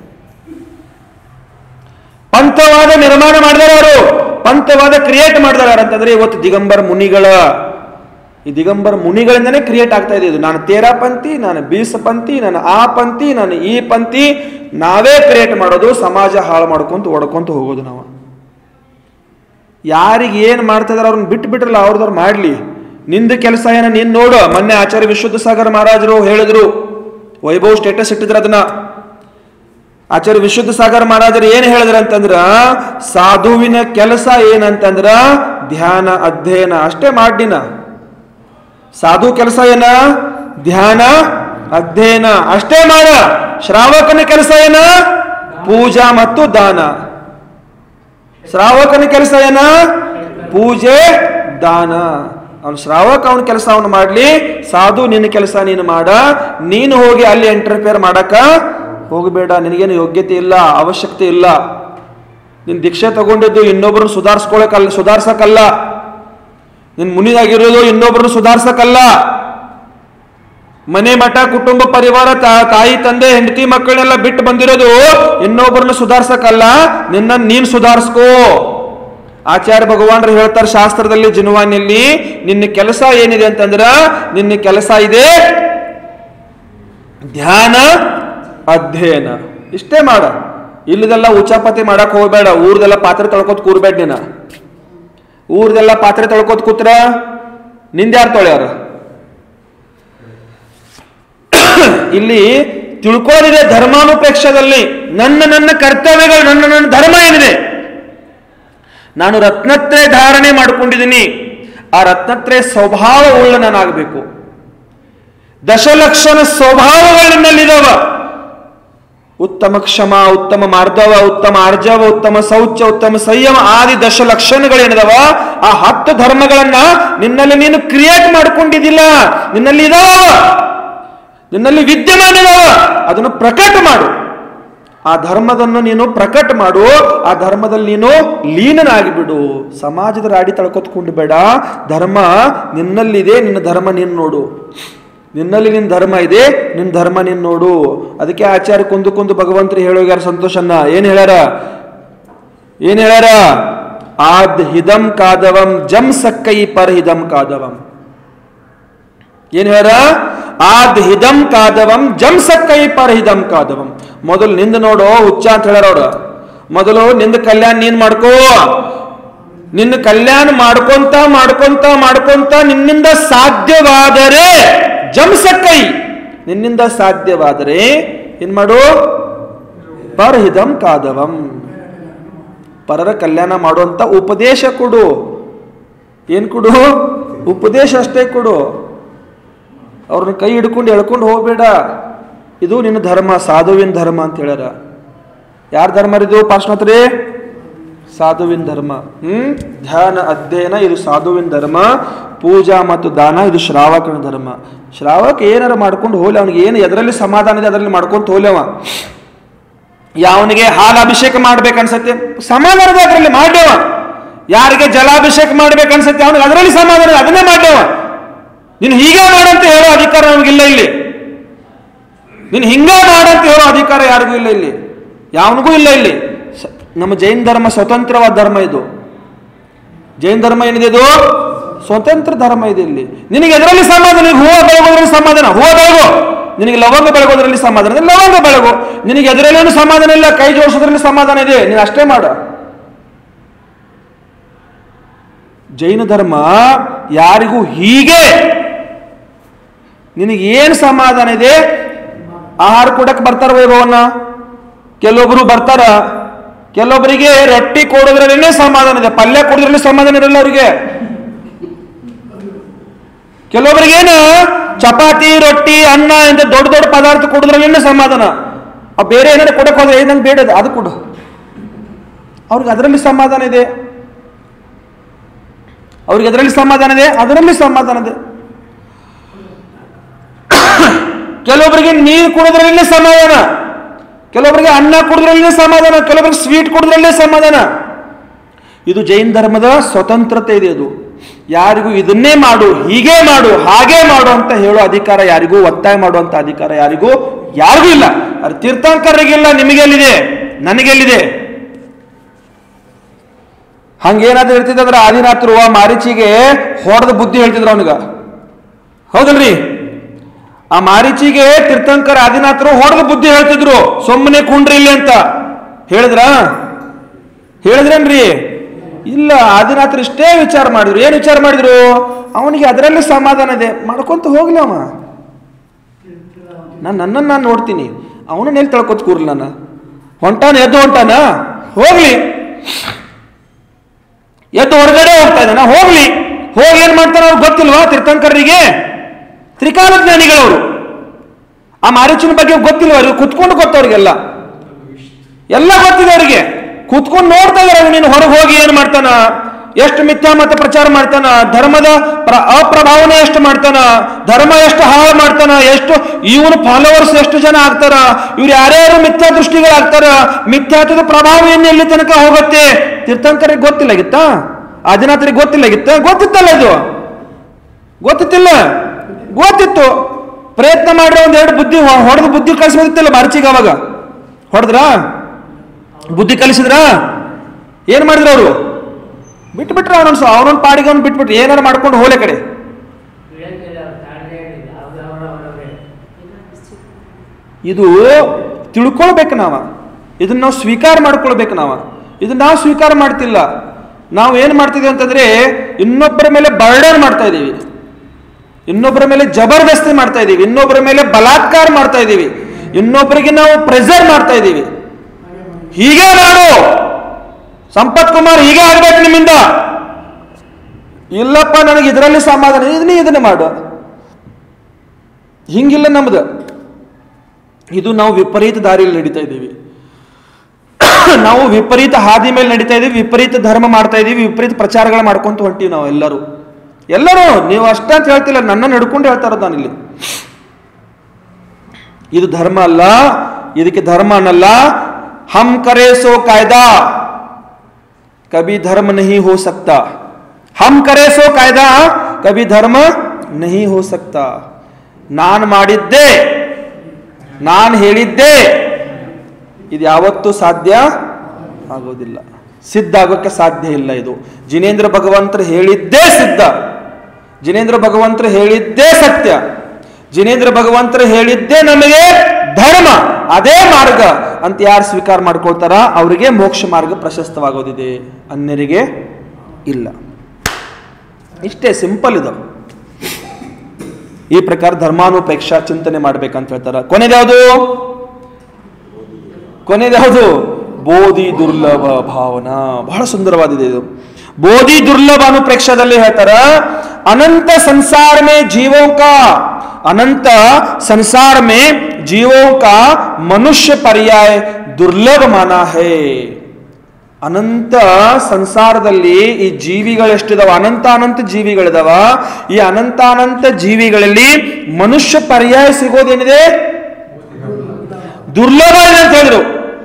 A: ಪಂಥವಾದ ನಿರ್ಮಾಣ ಮಾಡಿದಾರ ಅವರು ಪಂಥವಾದ ಕ್ರಿಯೇಟ್ ಮಾಡಿದಾರ ಯಾರು ಅಂತಂದ್ರೆ ಇವತ್ತು ದಿಗಂಬರ ಮುನಿಗಳ ಈ ದಿಗಂಬರ ಮುನಿಗಳಿಂದನೇ ಕ್ರಿಯೇಟ್ ಆಗ್ತಾ ಇದೆ ಇದು ನಾನು ತೇರಾ ಪಂಥಿ ನಾನು ಬೀಸ ಪಂಥಿ ನಾನು ಆ ಪಂಥಿ ನಾನು ಈ ಪಂಥಿ ನಾವೇ ಕ್ರಿಯೇಟ್ ಮಾಡೋದು ಸಮಾಜ ಹಾಳು ಮಾಡ್ಕೊಂತ ಓಡ್ಕೊಂತ ಹೋಗೋದು ನಾವು ಯಾರಿಗೆ ಏನು ಮಾಡ್ತಾ ಇದಾರೆ ಅವ್ರನ್ನ ಬಿಟ್ಟು ಬಿಟ್ರಲ್ಲ ಅವ್ರದವ್ರು ಮಾಡ್ಲಿ ನಿಂದ ಕೆಲಸ ಏನ ನೀನ್ ನೋಡು ಮೊನ್ನೆ ಆಚಾರ್ಯ ವಿಶುದ್ಧ ಸಾಗರ ಮಹಾರಾಜರು ಹೇಳಿದ್ರು ವೈಭವ್ ಸ್ಟೇಟಸ್ ಇಟ್ಟಿದ್ರು ಅದನ್ನ ಆಚಾರ್ಯ ವಿಶುದ್ಧ ಸಾಗರ ಮಹಾರಾಜರು ಏನ್ ಹೇಳಿದ್ರ ಅಂತಂದ್ರ ಸಾಧುವಿನ ಕೆಲಸ ಏನಂತಂದ್ರ ಧ್ಯಾನ ಅಧ್ಯಯನ ಅಷ್ಟೇ ಮಾಡಿನ ಸಾಧು ಕೆಲಸ ಏನ ಧ್ಯಾನ ಅಧ್ಯಯನ ಅಷ್ಟೇ ಮಾಡ ಶ್ರಾವಕನ ಕೆಲಸ ಏನ ಪೂಜಾ ಮತ್ತು ದಾನ ಶ್ರಾವಕನ ಕೆಲಸ ಏನ ಪೂಜೆ ದಾನ ಅವನು ಶ್ರಾವಕ ಅವನ ಕೆಲಸ ಅವನು ಮಾಡ್ಲಿ ಸಾಧು ನಿನ್ನ ಕೆಲಸ ನೀನು ಮಾಡ ನೀನು ಹೋಗಿ ಅಲ್ಲಿ ಎಂಟರ್ಫಿಯರ್ ಮಾಡಕ ಹೋಗಬೇಡ ನಿನಗೇನು ಯೋಗ್ಯತೆ ಇಲ್ಲ ಅವಶ್ಯಕತೆ ಇಲ್ಲ ನಿನ್ ದೀಕ್ಷೆ ತಗೊಂಡಿದ್ದು ಇನ್ನೊಬ್ಬರನ್ನ ಸುಧಾರಿಸ್ಕೊಳಕಲ್ಲ ಸುಧಾರ್ಸಕ್ಕಲ್ಲ ನಿನ್ ಮುನಿಯಾಗಿರೋದು ಇನ್ನೊಬ್ಬರನ್ನ ಸುಧಾರ್ಸಕ್ಕಲ್ಲ ಮನೆ ಮಠ ಕುಟುಂಬ ಪರಿವಾರ ತಾ- ತಾಯಿ ತಂದೆ ಹೆಂಡತಿ ಮಕ್ಕಳನ್ನೆಲ್ಲ ಬಿಟ್ಟು ಬಂದಿರೋದು ಇನ್ನೊಬ್ಬರನ್ನ ಸುಧಾರ್ಸಕ್ಕಲ್ಲ ನಿನ್ನ ನೀನ್ ಸುಧಾರಿಸ್ಕೋ ಆಚಾರ್ಯ ಭಗವಾನ್ರು ಹೇಳ್ತಾರೆ ಶಾಸ್ತ್ರದಲ್ಲಿ ಜಿನುವಾನಿಯಲ್ಲಿ ನಿನ್ನ ಕೆಲಸ ಏನಿದೆ ಅಂತಂದ್ರ ನಿನ್ನ ಕೆಲಸ ಇದೆ ಧ್ಯಾನ ಅಧ್ಯಯನ ಇಷ್ಟೇ ಮಾಡ ಇಲ್ಲದೆಲ್ಲ ಉಚಾಪತಿ ಮಾಡಕ್ ಹೋಗ್ಬೇಡ ಊರ್ದೆಲ್ಲ ಪಾತ್ರೆ ತೊಳ್ಕೊತ ಕೂರ್ಬೇಡ ನೀನ ಊರ್ದೆಲ್ಲ ಪಾತ್ರೆ ತೊಳ್ಕೊತ ಕೂತ್ರ ನಿಂದ ಯಾರು ತೊಳ್ಯಾರ ಇಲ್ಲಿ ತಿಳ್ಕೊಳ್ಳಿದೆ ಧರ್ಮಾನುಪೇಕ್ಷದಲ್ಲಿ ನನ್ನ ನನ್ನ ಕರ್ತವ್ಯಗಳು ನನ್ನ ನನ್ನ ಧರ್ಮ ಏನಿದೆ ನಾನು ರತ್ನತ್ರಯ ಧಾರಣೆ ಮಾಡ್ಕೊಂಡಿದ್ದೀನಿ ಆ ರತ್ನತ್ರಯ ಸ್ವಭಾವ ಉಳ್ಳ ನಾನಾಗಬೇಕು ದಶಲಕ್ಷಣ ಸ್ವಭಾವಗಳು ನನ್ನಲ್ಲಿದಾವ ಉತ್ತಮ ಕ್ಷಮ ಉತ್ತಮ ಮಾರ್ಧವ ಉತ್ತಮ ಆರ್ಜವ ಉತ್ತಮ ಶೌಚ ಉತ್ತಮ ಸಂಯಮ ಆದಿ ದಶ ಲಕ್ಷಣಗಳೇನಿದಾವ ಆ ಹತ್ತು ಧರ್ಮಗಳನ್ನ ನಿನ್ನಲ್ಲಿ ನೀನು ಕ್ರಿಯೇಟ್ ಮಾಡ್ಕೊಂಡಿದ್ದಿಲ್ಲ ನಿನ್ನಲ್ಲಿ ಇದಾವ ನಿನ್ನಲ್ಲಿ ವಿದ್ಯಮಾನ ಇದಾವ ಅದನ್ನು ಪ್ರಕಟ ಮಾಡು ಆ ಧರ್ಮದನ್ನು ನೀನು ಪ್ರಕಟ ಮಾಡು ಆ ಧರ್ಮದಲ್ಲಿ ನೀನು ಲೀನನಾಗಿ ಬಿಡು ಸಮಾಜದ ರಾಡಿ ತಳ್ಕೊತ್ಕೊಂಡು ಬೇಡ ಧರ್ಮ ನಿನ್ನಲ್ಲಿದೆ ನಿನ್ನ ಧರ್ಮ ನೀನು ನೋಡು ನಿನ್ನಲ್ಲಿ ನಿನ್ನ ಧರ್ಮ ಇದೆ ನಿನ್ನ ಧರ್ಮ ನೀನು ನೋಡು ಅದಕ್ಕೆ ಆಚಾರ್ಯ ಕುಂದು ಕುಂದು ಭಗವಂತರು ಹೇಳೋಗ್ಯಾರ ಸಂತೋಷನ್ನ ಏನ್ ಹೇಳ್ಯಾರ ಏನ್ ಹೇಳ್ಯಾರ ಆದ್ ಹಿದಂ ಕಾದವಂ ಜಂ ಸಕ್ಕೈ ಪರ್ ಹಿದಂ ಕಾದವಂ ಏನ್ ಹೇಳ್ಯಾರ ಆದ್ ಹಿದಂ ಕಾದವಂ ಜಂ ಸಕ್ಕೈ ಪರ್ ಹಿದಂ ಕಾದವಂ ಮೊದಲು ನಿಂದ ನೋಡು ಹುಚ್ಚ ಅಂತ ಹೇಳ್ಯಾರ ಅವ್ರ ಮೊದಲು ನಿಂದ ಕಲ್ಯಾಣ ನೀನ್ ಮಾಡ್ಕೋ ನಿನ್ನ ಕಲ್ಯಾಣ ಮಾಡ್ಕೊಂತ ಮಾಡ್ಕೊಂತ ಮಾಡ್ಕೊಂತ ನಿನ್ನಿಂದ ಸಾಧ್ಯವಾದರೆ ಜಂಸಕ್ಕೈ ನಿನ್ನಿಂದ ಸಾಧ್ಯವಾದರೆ ಏನ್ ಮಾಡು ಪರಹಿದಂ ಕಾದವಂ ಪರರ ಕಲ್ಯಾಣ ಮಾಡುವಂತ ಉಪದೇಶ ಕೊಡು ಏನ್ ಕೊಡು ಉಪದೇಶ ಅಷ್ಟೇ ಕೊಡು ಅವ್ರನ್ನ ಕೈ ಹಿಡ್ಕೊಂಡು ಎಳ್ಕೊಂಡು ಹೋಗ್ಬೇಡ ಇದು ನಿನ್ನ ಧರ್ಮ ಸಾಧುವಿನ ಧರ್ಮ ಅಂತ ಹೇಳ್ಯಾರ ಯಾರ ಧರ್ಮ ಇದು ಪಾರ್ಶ್ವತ್ರಿ ಸಾಧುವಿನ ಧರ್ಮ ಹ್ಮ್ ಧ್ಯಾನ ಅಧ್ಯಯನ ಇದು ಸಾಧುವಿನ ಧರ್ಮ ಪೂಜಾ ಮತ್ತು ದಾನ ಇದು ಶ್ರಾವಕನ ಧರ್ಮ ಶ್ರಾವಕ ಏನಾರ ಮಾಡ್ಕೊಂಡು ಹೋಗ್ಲಿ ಅವನಿಗೆ ಏನು ಎದರಲ್ಲಿ ಸಮಾಧಾನ ಇದೆ ಅದರಲ್ಲಿ ಮಾಡ್ಕೊಂತ ಹೋಗ್ಲವ ಯಾವನಿಗೆ ಹಾಲು ಅಭಿಷೇಕ ಮಾಡ್ಬೇಕನ್ಸತ್ತೆ ಸಮಾಧಾನದ ಅದರಲ್ಲಿ ಮಾಡ್ಯವ ಯಾರಿಗೆ ಜಲಾಭಿಷೇಕ ಮಾಡ್ಬೇಕನ್ಸತ್ತೆ ಅವನಿಗೆ ಅದರಲ್ಲಿ ಸಮಾಧಾನ ಇದೆ, ಅದನ್ನೇ ಮಾಡ್ಯವ ನೀನು ಹೀಗೆ ಮಾಡಂತ ಹೇಳೋ ಅಧಿಕಾರ ನಮಗಿಲ್ಲ ಇಲ್ಲಿ ನೀನು ಹಿಂಗೆ ಮಾಡಂತ ಹೇಳೋ ಅಧಿಕಾರ ಯಾರಿಗೂ ಇಲ್ಲ ಇಲ್ಲಿ ಯಾವನಿಗೂ ಇಲ್ಲ ಇಲ್ಲಿ ಸ- ನಮ್ಮ ಜೈನ ಧರ್ಮ ಸ್ವತಂತ್ರವಾದ ಧರ್ಮ ಇದು ಜೈನ ಧರ್ಮ ಏನಿದೆ ಇದು ಸ್ವತಂತ್ರ ಧರ್ಮ ಇದೆ ಇಲ್ಲಿ ನಿನಗೆ ಎದರಲ್ಲಿ ಸಮಾಧಾನ ನಿನಗೆ ಹೂವು ಬೆಳಗೋದ್ರಲ್ಲಿ ಸಮಾಧಾನ ಹೂವು ಬೆಳಗು ನಿನಗೆ ಲವಂಗ ಬೆಳಗೋದ್ರಲ್ಲಿ ಸಮಾಧಾನ ಇದೆ, ಲವಂಗ ಬೆಳಗು ನಿನಗೆ ಎದರಲ್ಲೇನು ಸಮಾಧಾನ ಇಲ್ಲ ಕೈ ಜೋಡಿಸೋದ್ರಲ್ಲಿ ಸಮಾಧಾನ ಇದೆ ನೀನು ಅಷ್ಟೇ ಮಾಡು ಜೈನ ಧರ್ಮ ಯಾರಿಗೂ ಹೀಗೆ ನಿನಗೆ ಏನು ಸಮಾಧಾನ ಇದೆ ಆಹಾರ ಕೊಡಕ್ಕೆ ಬರ್ತಾರ ವೈಭವನ್ನ ಕೆಲವೊಬ್ರು ಬರ್ತಾರ ಕೆಲವೊಬ್ಬರಿಗೆ ರೊಟ್ಟಿ ಕೊಡೋದ್ರಲ್ಲೇ ಸಮಾಧಾನ ಇದೆ ಪಲ್ಯ ಕೊಡೋದ್ರಲ್ಲಿ ಸಮಾಧಾನ ಇರಲ್ಲ ಅವರಿಗೆ ಕೆಲವೊಬ್ರಿಗೇನು ಚಪಾತಿ ರೊಟ್ಟಿ ಅನ್ನ ಇಂಥ ದೊಡ್ಡ ದೊಡ್ಡ ಪದಾರ್ಥ ಕೊಡೋದ್ರಲ್ಲೇ ಸಮಾಧಾನ ಆ ಬೇರೆ ಏನಾದ್ರು ಕೊಡಕ್ಕೆ ಹೋದ್ರೆ ಏ ನಂಗೆ ಬೇಡ ಅದು, ಅದು ಕೊಡು ಅವ್ರಿಗೆ ಅದರಲ್ಲಿ ಸಮಾಧಾನ ಇದೆ ಅವ್ರಿಗೆ ಅದರಲ್ಲಿ ಸಮಾಧಾನ ಇದೆ ಅದರಲ್ಲಿ ಸಮಾಧಾನ ಇದೆ ಕೆಲವೊಬ್ಬರಿಗೆ ನೀರು ಕುಡಿದ್ರಲ್ಲೇ ಸಮಾಧಾನ ಕೆಲವೊಬ್ಬರಿಗೆ ಅನ್ನ ಕುಡಿದ್ರಲ್ಲೇ ಸಮಾಧಾನ ಕೆಲವೊಬ್ಬರಿಗೆ ಸ್ವೀಟ್ ಕುಡಿದ್ರಲ್ಲೇ ಸಮಾಧಾನ ಇದು ಜೈನ ಧರ್ಮದ ಸ್ವತಂತ್ರತೆ ಇದೆ ಅದು ಯಾರಿಗೂ ಇದನ್ನೇ ಮಾಡು ಹೀಗೆ ಮಾಡು ಹಾಗೆ ಮಾಡು ಅಂತ ಹೇಳೋ ಅಧಿಕಾರ ಯಾರಿಗೂ ಒತ್ತಾಯ ಮಾಡುವಂತ ಅಧಿಕಾರ ಯಾರಿಗೂ ಯಾರಿಗೂ ಇಲ್ಲ ಅದು ತೀರ್ಥಂಕರಿಗಿಲ್ಲ ನಿಮಗೆಲ್ಲಿದೆ ನನಗೆಲ್ಲಿದೆ ಹಂಗೇನಾದ್ರೂ ಹೇಳ್ತಿದ್ರೆ ಆದಿನಾಥರು ಆ ಮಾರೀಚಿಗೆ ಹೊಡೆದ ಬುದ್ಧಿ ಹೇಳ್ತಿದ್ರು ಅವನಿಗ ಹೌದಲ್ರಿ ಆ ಮಾರೀಚಿಗೆ ತೀರ್ಥಂಕರ ಆದಿನಾಥರು ಹೊಡೆದ ಬುದ್ಧಿ ಹೇಳ್ತಿದ್ರು ಸುಮ್ಮನೆ ಕುಂಡ್ರಿ ಇಲ್ಲಿ ಅಂತ ಹೇಳಿದ್ರ ಹೇಳಿದ್ರೇನ್ರಿ ಇಲ್ಲ ಆದಿನಾಥರು ಇಷ್ಟೇ ವಿಚಾರ ಮಾಡಿದ್ರು ಏನು ವಿಚಾರ ಮಾಡಿದ್ರು ಅವನಿಗೆ ಅದರಲ್ಲಿ ಸಮಾಧಾನ ಇದೆ ಮಾಡ್ಕೊಂತ ಹೋಗ್ಲಿ ಅವ ನಾನು ನನ್ನನ್ನು ನಾನು ನೋಡ್ತೀನಿ ಅವನನ್ನ ಎಲ್ಲಿ ತಳ್ಕೊತ ಕೂರ್ಲಿ ನಾನು ಹೊಂಟಾನ ಎದ್ದು ಹೊಂಟಾನ ಹೋಗ್ಲಿ ಎದ್ದು ಹೊರಗಡೆ ಹೋಗ್ತಾ ಇದ್ದಾನ ಹೋಗ್ಲಿ ಹೋಗಿ ಏನ್ ಮಾಡ್ತಾರ ಅವ್ರು ಗೊತ್ತಿಲ್ವಾ ತೀರ್ಥಂಕರರಿಗೆ ತ್ರಿಕಾಲ ಜ್ಞಾನಿಗಳವರು ಆ ಮಾರೀಚನ ಬಗ್ಗೆ ಗೊತ್ತಿಲ್ವ ಅವ್ರಿಗೆ ಕುತ್ಕೊಂಡು ಗೊತ್ತವ್ರಿಗೆಲ್ಲ ಎಲ್ಲ ಗೊತ್ತಿದೆ ಅವರಿಗೆ ಕೂತ್ಕೊಂಡು ನೋಡ್ತಾ ಇದಾರೆ ನೀನು ಹೊರಗೆ ಹೋಗಿ ಏನ್ ಮಾಡ್ತಾನ ಎಷ್ಟು ಮಿಥ್ಯಾ ಮತ ಪ್ರಚಾರ ಮಾಡ್ತಾನ ಧರ್ಮದ ಪ್ರ- ಅಪ್ರಭಾವನೆ ಎಷ್ಟು ಮಾಡ್ತಾನ ಧರ್ಮ ಎಷ್ಟು ಹಾಳು ಮಾಡ್ತಾನ ಎಷ್ಟು ಇವನು ಫಾಲೋವರ್ಸ್ ಎಷ್ಟು ಜನ ಆಗ್ತಾರ ಇವ್ರು ಯಾರ್ಯಾರು ಮಿಥ್ಯಾ ದೃಷ್ಟಿಗಳಾಗ್ತಾರ ಮಿಥ್ಯಾತ್ವದ ಪ್ರಭಾವ ಏನು ಎಲ್ಲಿ ತನಕ ಹೋಗುತ್ತೆ ತೀರ್ಥಂಕರಿಗೆ ಗೊತ್ತಿಲ್ಲಾಗಿತ್ತ ಆದಿನಾಥರಿಗೆ ಗೊತ್ತಿಲ್ಲಾಗಿತ್ತ ಗೊತ್ತಿತ್ತಲ್ಲ ಇದು ಗೊತ್ತಿತ್ತಿಲ್ಲ ಗೊತ್ತಿತ್ತು ಪ್ರಯತ್ನ ಮಾಡ್ರೆ ಒಂದ್ ಎರಡು ಬುದ್ಧಿ ಹೊಡೆದು ಬುದ್ಧಿ ಕಳಿಸ್ಬೋದಿತ್ತಲ್ಲ ಮಾರ್ಚಿಗೆ ಅವಾಗ ಹೊಡೆದ್ರಾ ಬುದ್ಧಿ ಕಲಿಸಿದ್ರ ಏನ್ ಮಾಡಿದ್ರು ಅವರು ಬಿಟ್ಬಿಟ್ರ ಅವನೊಂದು ಅವನೊಂದು ಪಾಡಿಗೆ ಅವ್ನು ಬಿಟ್ಬಿಟ್ರು ಏನಾರು ಮಾಡ್ಕೊಂಡು ಹೋಲೆ ಕಡೆ ಇದು ತಿಳ್ಕೊಳ್ಬೇಕು ನಾವ ಇದನ್ನ ನಾವು ಸ್ವೀಕಾರ ಮಾಡ್ಕೊಳ್ಬೇಕು ನಾವ ಇದನ್ನ ನಾವು ಸ್ವೀಕಾರ ಮಾಡ್ತಿಲ್ಲ ನಾವು ಏನು ಮಾಡ್ತಿದ್ದೀವಿ ಅಂತಂದ್ರೆ ಇನ್ನೊಬ್ಬರ ಮೇಲೆ ಬರ್ಡನ್ ಮಾಡ್ತಾ ಇದ್ದೀವಿ ಇನ್ನೊಬ್ಬರ ಮೇಲೆ ಜಬರ್ದಸ್ತಿ ಮಾಡ್ತಾ ಇದ್ದೀವಿ ಇನ್ನೊಬ್ಬರ ಮೇಲೆ ಬಲಾತ್ಕಾರ ಮಾಡ್ತಾ ಇದ್ದೀವಿ ಇನ್ನೊಬ್ಬರಿಗೆ ನಾವು ಪ್ರೆಸರ್ ಮಾಡ್ತಾ ಇದ್ದೀವಿ ಹೀಗೆ ಮಾಡು ಸಂಪತ್ ಕುಮಾರ್ ಹೀಗೆ ಆಗ್ಬೇಕು ನಿಮ್ಮಿಂದ ಇಲ್ಲಪ್ಪ ನನಗೆ ಇದರಲ್ಲಿ ಸಮಾಧಾನ ಇದನ್ನೇ ಇದನ್ನೇ ಮಾಡು ಹಿಂಗಿಲ್ಲ ನಮ್ದು ಇದು ನಾವು ವಿಪರೀತ ದಾರಿಯಲ್ಲಿ ನಡೀತಾ ಇದ್ದೀವಿ ನಾವು ವಿಪರೀತ ಹಾದಿ ಮೇಲೆ ನಡೀತಾ ಇದ್ದೀವಿ ವಿಪರೀತ ಧರ್ಮ ಮಾಡ್ತಾ ಇದ್ದೀವಿ ವಿಪರೀತ ಪ್ರಚಾರಗಳು ಮಾಡ್ಕೊಂತ ಹೊಂಟೀವಿ ನಾವು ಎಲ್ಲರೂ ಎಲ್ಲರೂ ನೀವು ಅಷ್ಟ ಅಂತ ಹೇಳ್ತಿಲ್ಲ ನನ್ನ ನಡ್ಕೊಂಡು ಹೇಳ್ತಾ ಇರೋದು ನಾನಿಲ್ಲಿ ಇದು ಧರ್ಮ ಅಲ್ಲ ಇದಕ್ಕೆ ಧರ್ಮ ಅನ್ನಲ್ಲ ಹಮ್ ಕರೆ ಸೋ ಕಾಯ್ದಾ ಕಭಿ ಧರ್ಮ ನಹಿ ಹೋ ಸಕ್ತಾ ಹಮ್ ಕರೆ ಸೋ ಕಾಯ್ದಾ ಕಭಿ ಧರ್ಮ ನಹಿ ಹೋ ಸಕ್ತಾ ನಾನು ಮಾಡಿದ್ದೆ ನಾನು ಹೇಳಿದ್ದೆ ಇದು ಯಾವತ್ತೂ ಸಾಧ್ಯ ಆಗೋದಿಲ್ಲ ಸಿದ್ಧ ಆಗೋಕ್ಕೆ ಸಾಧ್ಯ ಇಲ್ಲ ಇದು ಜಿನೇಂದ್ರ ಭಗವಂತರು ಹೇಳಿದ್ದೇ ಸಿದ್ಧ ಜಿನೇಂದ್ರ ಭಗವಂತರು ಹೇಳಿದ್ದೇ ಸತ್ಯ ಜಿನೇಂದ್ರ ಭಗವಂತರು ಹೇಳಿದ್ದೇ ನಮಗೆ ಧರ್ಮ ಅದೇ ಮಾರ್ಗ ಅಂತ ಯಾರು ಸ್ವೀಕಾರ ಮಾಡ್ಕೊಳ್ತಾರ ಅವರಿಗೆ ಮೋಕ್ಷ ಮಾರ್ಗ ಪ್ರಶಸ್ತವಾಗೋದಿದೆ ಅನ್ಯರಿಗೆ ಇಲ್ಲ ಇಷ್ಟೇ ಸಿಂಪಲ್ ಇದು ಈ ಪ್ರಕಾರ ಧರ್ಮಾನುಪೇಕ್ಷ ಚಿಂತನೆ ಮಾಡ್ಬೇಕಂತ ಹೇಳ್ತಾರ ಕೊನೆದ್ಯಾವುದು ಕೊನೆದ್ಯಾವುದು ಬೋಧಿ ದುರ್ಲಭ ಭಾವನಾ ಬಹಳ ಸುಂದರವಾದಿದೆ ಇದು ಬೋಧಿ ದುರ್ಲಭ ಅನುಪ್ರೇಕ್ಷದಲ್ಲಿ ಹೇಳ್ತಾರ अनंत संसार में जीवों का अनंत संसार में जीवों का मनुष्य पर्याय दुर्लभ माना है ಅನಂತ ಸಂಸಾರದಲ್ಲಿ ಈ ಜೀವಿಗಳೆಷ್ಟಿದಾವ ಅನಂತ ಅನಂತ ಜೀವಿಗಳಿದಾವ ಈ ಅನಂತ ಅನಂತ ಜೀವಿಗಳಲ್ಲಿ ಮನುಷ್ಯ ಪರ್ಯಾಯ ಸಿಗೋದೇನಿದೆ ದುರ್ಲಭ ಇದೆ ಅಂತ ಹೇಳಿದ್ರು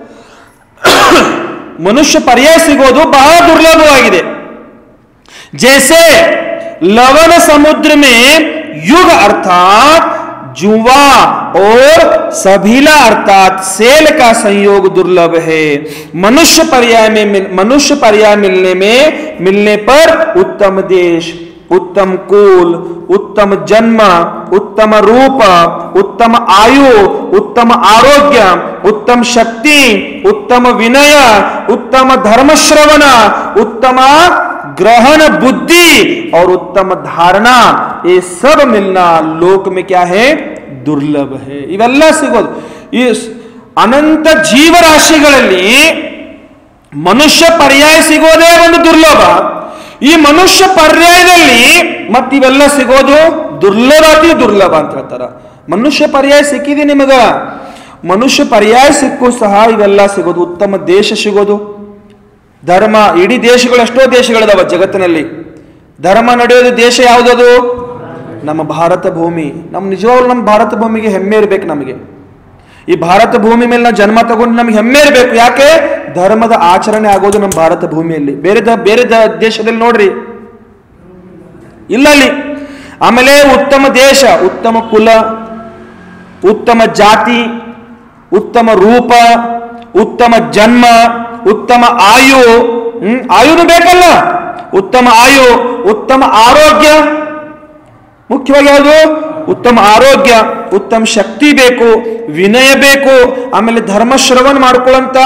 A: ಮನುಷ್ಯ ಪರ್ಯಾಯ ಸಿಗೋದು ಬಹಳ ದುರ್ಲಭವಾಗಿದೆ जैसे लवण समुद्र में युग अर्थात जुवा और सभीला अर्थात सेल का संयोग दुर्लभ है मनुष्य पर्याय में मिल, मनुष्य पर्याय मिलने में मिलने पर उत्तम देश उत्तम कुल उत्तम जन्म उत्तम रूप उत्तम आयु उत्तम आरोग्य उत्तम शक्ति उत्तम विनय उत्तम धर्म श्रवण उत्तम ग्रहण बुद्धि और उत्तम धारणा ये सब मिलना लोक में क्या है ದುರ್ಲಭ है ಇವೆಲ್ಲ ಸಿಗೋದು ಈ ಸ್- ಅನಂತ ಜೀವರಾಶಿಗಳಲ್ಲಿ ಮನುಷ್ಯ ಪರ್ಯಾಯ ಸಿಗೋದೇ ಒಂದು ದುರ್ಲಭ ಈ ಮನುಷ್ಯ ಪರ್ಯಾಯದಲ್ಲಿ ಮತ್ತಿವೆಲ್ಲ ಸಿಗೋದು ದುರ್ಲಭ ಅತಿ ದುರ್ಲಭ ಅಂತ ಹೇಳ್ತಾರ ಮನುಷ್ಯ ಪರ್ಯಾಯ ಸಿಕ್ಕಿದೆ ನಿಮಗ ಮನುಷ್ಯ ಪರ್ಯಾಯ ಸಿಕ್ಕೂ ಸಹ ಇವೆಲ್ಲ ಸಿಗೋದು ಉತ್ತಮ ದೇಶ ಸಿಗೋದು ಧರ್ಮ ಇಡೀ ದೇಶಗಳು ಎಷ್ಟೋ ದೇಶಗಳಿದಾವ ಜಗತ್ತಿನಲ್ಲಿ ಧರ್ಮ ನಡೆಯೋದು ದೇಶ ಯಾವುದದು ನಮ್ಮ ಭಾರತ ಭೂಮಿ ನಮ್ಮ ನಿಜವಾಗ್ಲೂ ನಮ್ಮ ಭಾರತ ಭೂಮಿಗೆ ಹೆಮ್ಮೆ ಇರಬೇಕು ನಮಗೆ ಈ ಭಾರತ ಭೂಮಿ ಮೇಲೆ ನಾವು ಜನ್ಮ ತಗೊಂಡು ನಮ್ಗೆ ಹೆಮ್ಮೆ ಇರಬೇಕು ಯಾಕೆ ಧರ್ಮದ ಆಚರಣೆ ಆಗೋದು ನಮ್ಮ ಭಾರತ ಭೂಮಿಯಲ್ಲಿ ಬೇರೆ ದ ಬೇರೆ ದ ದೇಶದಲ್ಲಿ ನೋಡ್ರಿ ಇಲ್ಲ ಅಲ್ಲಿ ಆಮೇಲೆ ಉತ್ತಮ ದೇಶ ಉತ್ತಮ ಕುಲ ಉತ್ತಮ ಜಾತಿ ಉತ್ತಮ ರೂಪ ಉತ್ತಮ ಜನ್ಮ ಉತ್ತಮ ಆಯು ಹ್ಮ್ ಆಯುನು ಬೇಕಲ್ಲ ಉತ್ತಮ ಆಯು ಉತ್ತಮ ಆರೋಗ್ಯ ಮುಖ್ಯವಾಗಿ ಯಾವುದು ಉತ್ತಮ ಆರೋಗ್ಯ ಉತ್ತಮ ಶಕ್ತಿ ಬೇಕು ವಿನಯ ಬೇಕು ಆಮೇಲೆ ಧರ್ಮ ಶ್ರವಣ ಮಾಡ್ಕೊಳ್ಳಂತ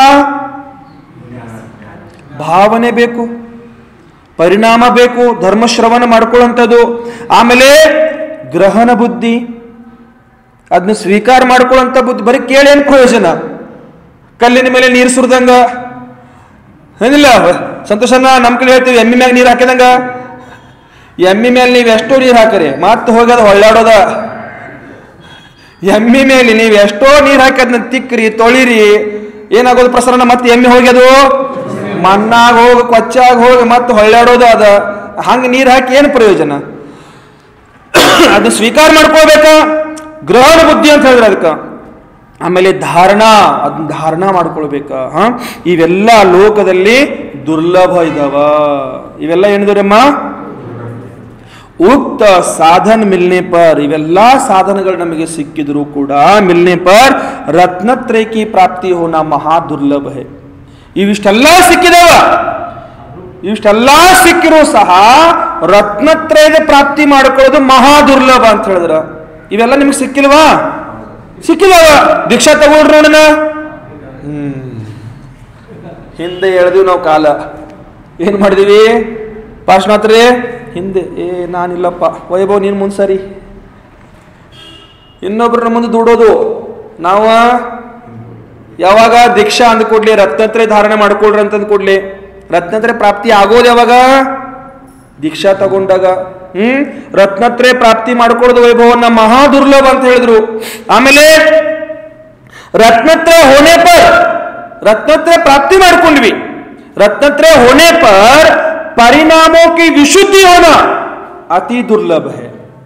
A: ಭಾವನೆ ಬೇಕು ಪರಿಣಾಮ ಬೇಕು ಧರ್ಮ ಶ್ರವಣ ಮಾಡ್ಕೊಳ್ಳುವಂಥದ್ದು ಆಮೇಲೆ ಗ್ರಹಣ ಬುದ್ಧಿ ಅದನ್ನ ಸ್ವೀಕಾರ ಮಾಡ್ಕೊಳ್ಳುವಂಥ ಬುದ್ಧಿ ಬರೀ ಕೇಳೇನು ಪ್ರಯೋಜನ ಕಲ್ಲಿನ ಮೇಲೆ ನೀರು ಸುರಿದಂಗ ಏನಿಲ್ಲ ಸಂತೋಷನ ನಮ್ಮ ಕಡೆ ಹೇಳ್ತೀವಿ ಎಮ್ಮಿ ಮ್ಯಾಗ ನೀರು ಹಾಕಿದಂಗ ಎಮ್ಮಿ ಮೇಲೆ ನೀವು ಎಷ್ಟೋ ನೀರು ಹಾಕಿರಿ ಮತ್ತೆ ಹೋಗೋದು ಹೊಳ್ಳಾಡೋದ ಎಮ್ಮಿ ಮೇಲೆ ನೀವು ಎಷ್ಟೋ ನೀರು ಹಾಕಿ ಅದನ್ನ ತಿಕ್ಕ್ರಿ ತೊಳಿರಿ ಏನಾಗೋದು ಪ್ರಸರಣ ಮತ್ತೆ ಎಮ್ಮೆ ಹೋಗ್ಯದು ಮಣ್ಣಾಗ ಹೋಗಿ ಕೊಚ್ಚಾಗ ಹೋಗಿ ಮತ್ತೆ ಹೊಳ್ಳಾಡೋದು ಅದ ಹಂಗೆ ನೀರು ಹಾಕಿ ಏನು ಪ್ರಯೋಜನ ಅದನ್ನ ಸ್ವೀಕಾರ ಮಾಡ್ಕೋಬೇಕಾ ಗ್ರಹಣ ಬುದ್ಧಿ ಅಂತ ಹೇಳಿದ್ರೆ ಅದಕ್ಕೆ ಆಮೇಲೆ ಧಾರಣ ಅದನ್ನ ಧಾರಣ ಮಾಡ್ಕೊಳ್ಬೇಕ ಹಾ ಇವೆಲ್ಲ ಲೋಕದಲ್ಲಿ ದುರ್ಲಭ ಇದಾವ ಇವೆಲ್ಲ ಏನಿದರಮ್ಮ ಉಕ್ತ ಸಾಧನ ಮಿಲ್ನೆ ಪರ್ ಇವೆಲ್ಲ ಸಾಧನಗಳು ನಮಗೆ ಸಿಕ್ಕಿದ್ರು ಕೂಡ ಮಿಲ್ನೆ ಪರ್ ರತ್ನತ್ರಯ ಕಿ ಪ್ರಾಪ್ತಿ ಹೋನ ಮಹಾ ದುರ್ಲಭ ಹೇ ಇವಿಷ್ಟೆಲ್ಲ ಸಿಕ್ಕಿದವ ಇವಿಷ್ಟೆಲ್ಲ ಸಿಕ್ಕಿರೂ ಸಹ ರತ್ನತ್ರಯದ ಪ್ರಾಪ್ತಿ ಮಾಡ್ಕೊಳ್ಳೋದು ಮಹಾ ದುರ್ಲಭ ಅಂತ ಹೇಳಿದ್ರ ಇವೆಲ್ಲ ನಿಮ್ಗೆ ಸಿಕ್ಕಿಲ್ವಾ ಸಿಕ್ಕಿದವ ದೀಕ್ಷಾ ತಗೊಳ್ರಿ ನೋಡೋಣ ಹ್ಮ್ ಹಿಂದೆ ಎಳೆದಿವಿ ನಾವು ಕಾಲ ಏನ್ ಮಾಡಿದೀವಿ ಪಾಶ್ಮಾತ್ರೆ ಹಿಂದೆ ಏ ನಾನಿಲ್ಲಪ್ಪ ವೈಭವ್ ನೀನು ಮುಂದೆ ಸರಿ ಇನ್ನೊಬ್ರನ್ನ ಮುಂದೆ ದುಡೋದು ನಾವ ಯಾವಾಗ ದೀಕ್ಷಾ ಅಂದ ಕೂಡ್ಲಿ ರತ್ನತ್ರಯ ಧಾರಣೆ ಮಾಡ್ಕೊಳ್ರಿ ಅಂತಂದ್ ಕೂಡ್ಲಿ ರತ್ನತ್ರಯ ಪ್ರಾಪ್ತಿ ಆಗೋದು ಯಾವಾಗ ದೀಕ್ಷಾ ತಗೊಂಡಾಗ ಹ್ಮ್ ರತ್ನತ್ರಯ ಪ್ರಾಪ್ತಿ ಮಾಡ್ಕೊಳ್ಳೋದು ವೈಭವನ್ನ ಮಹಾ ದುರ್ಲಭ ಅಂತ ಹೇಳಿದ್ರು ಆಮೇಲೆ रत्नत्रय होने पर रत्नत्रय प्राप्ति ಮಾಡ್ಕೊಂಡ್ವಿ रत्नत्रय होने पर परिणामों की विशुद्धि होना अति दुर्लभ है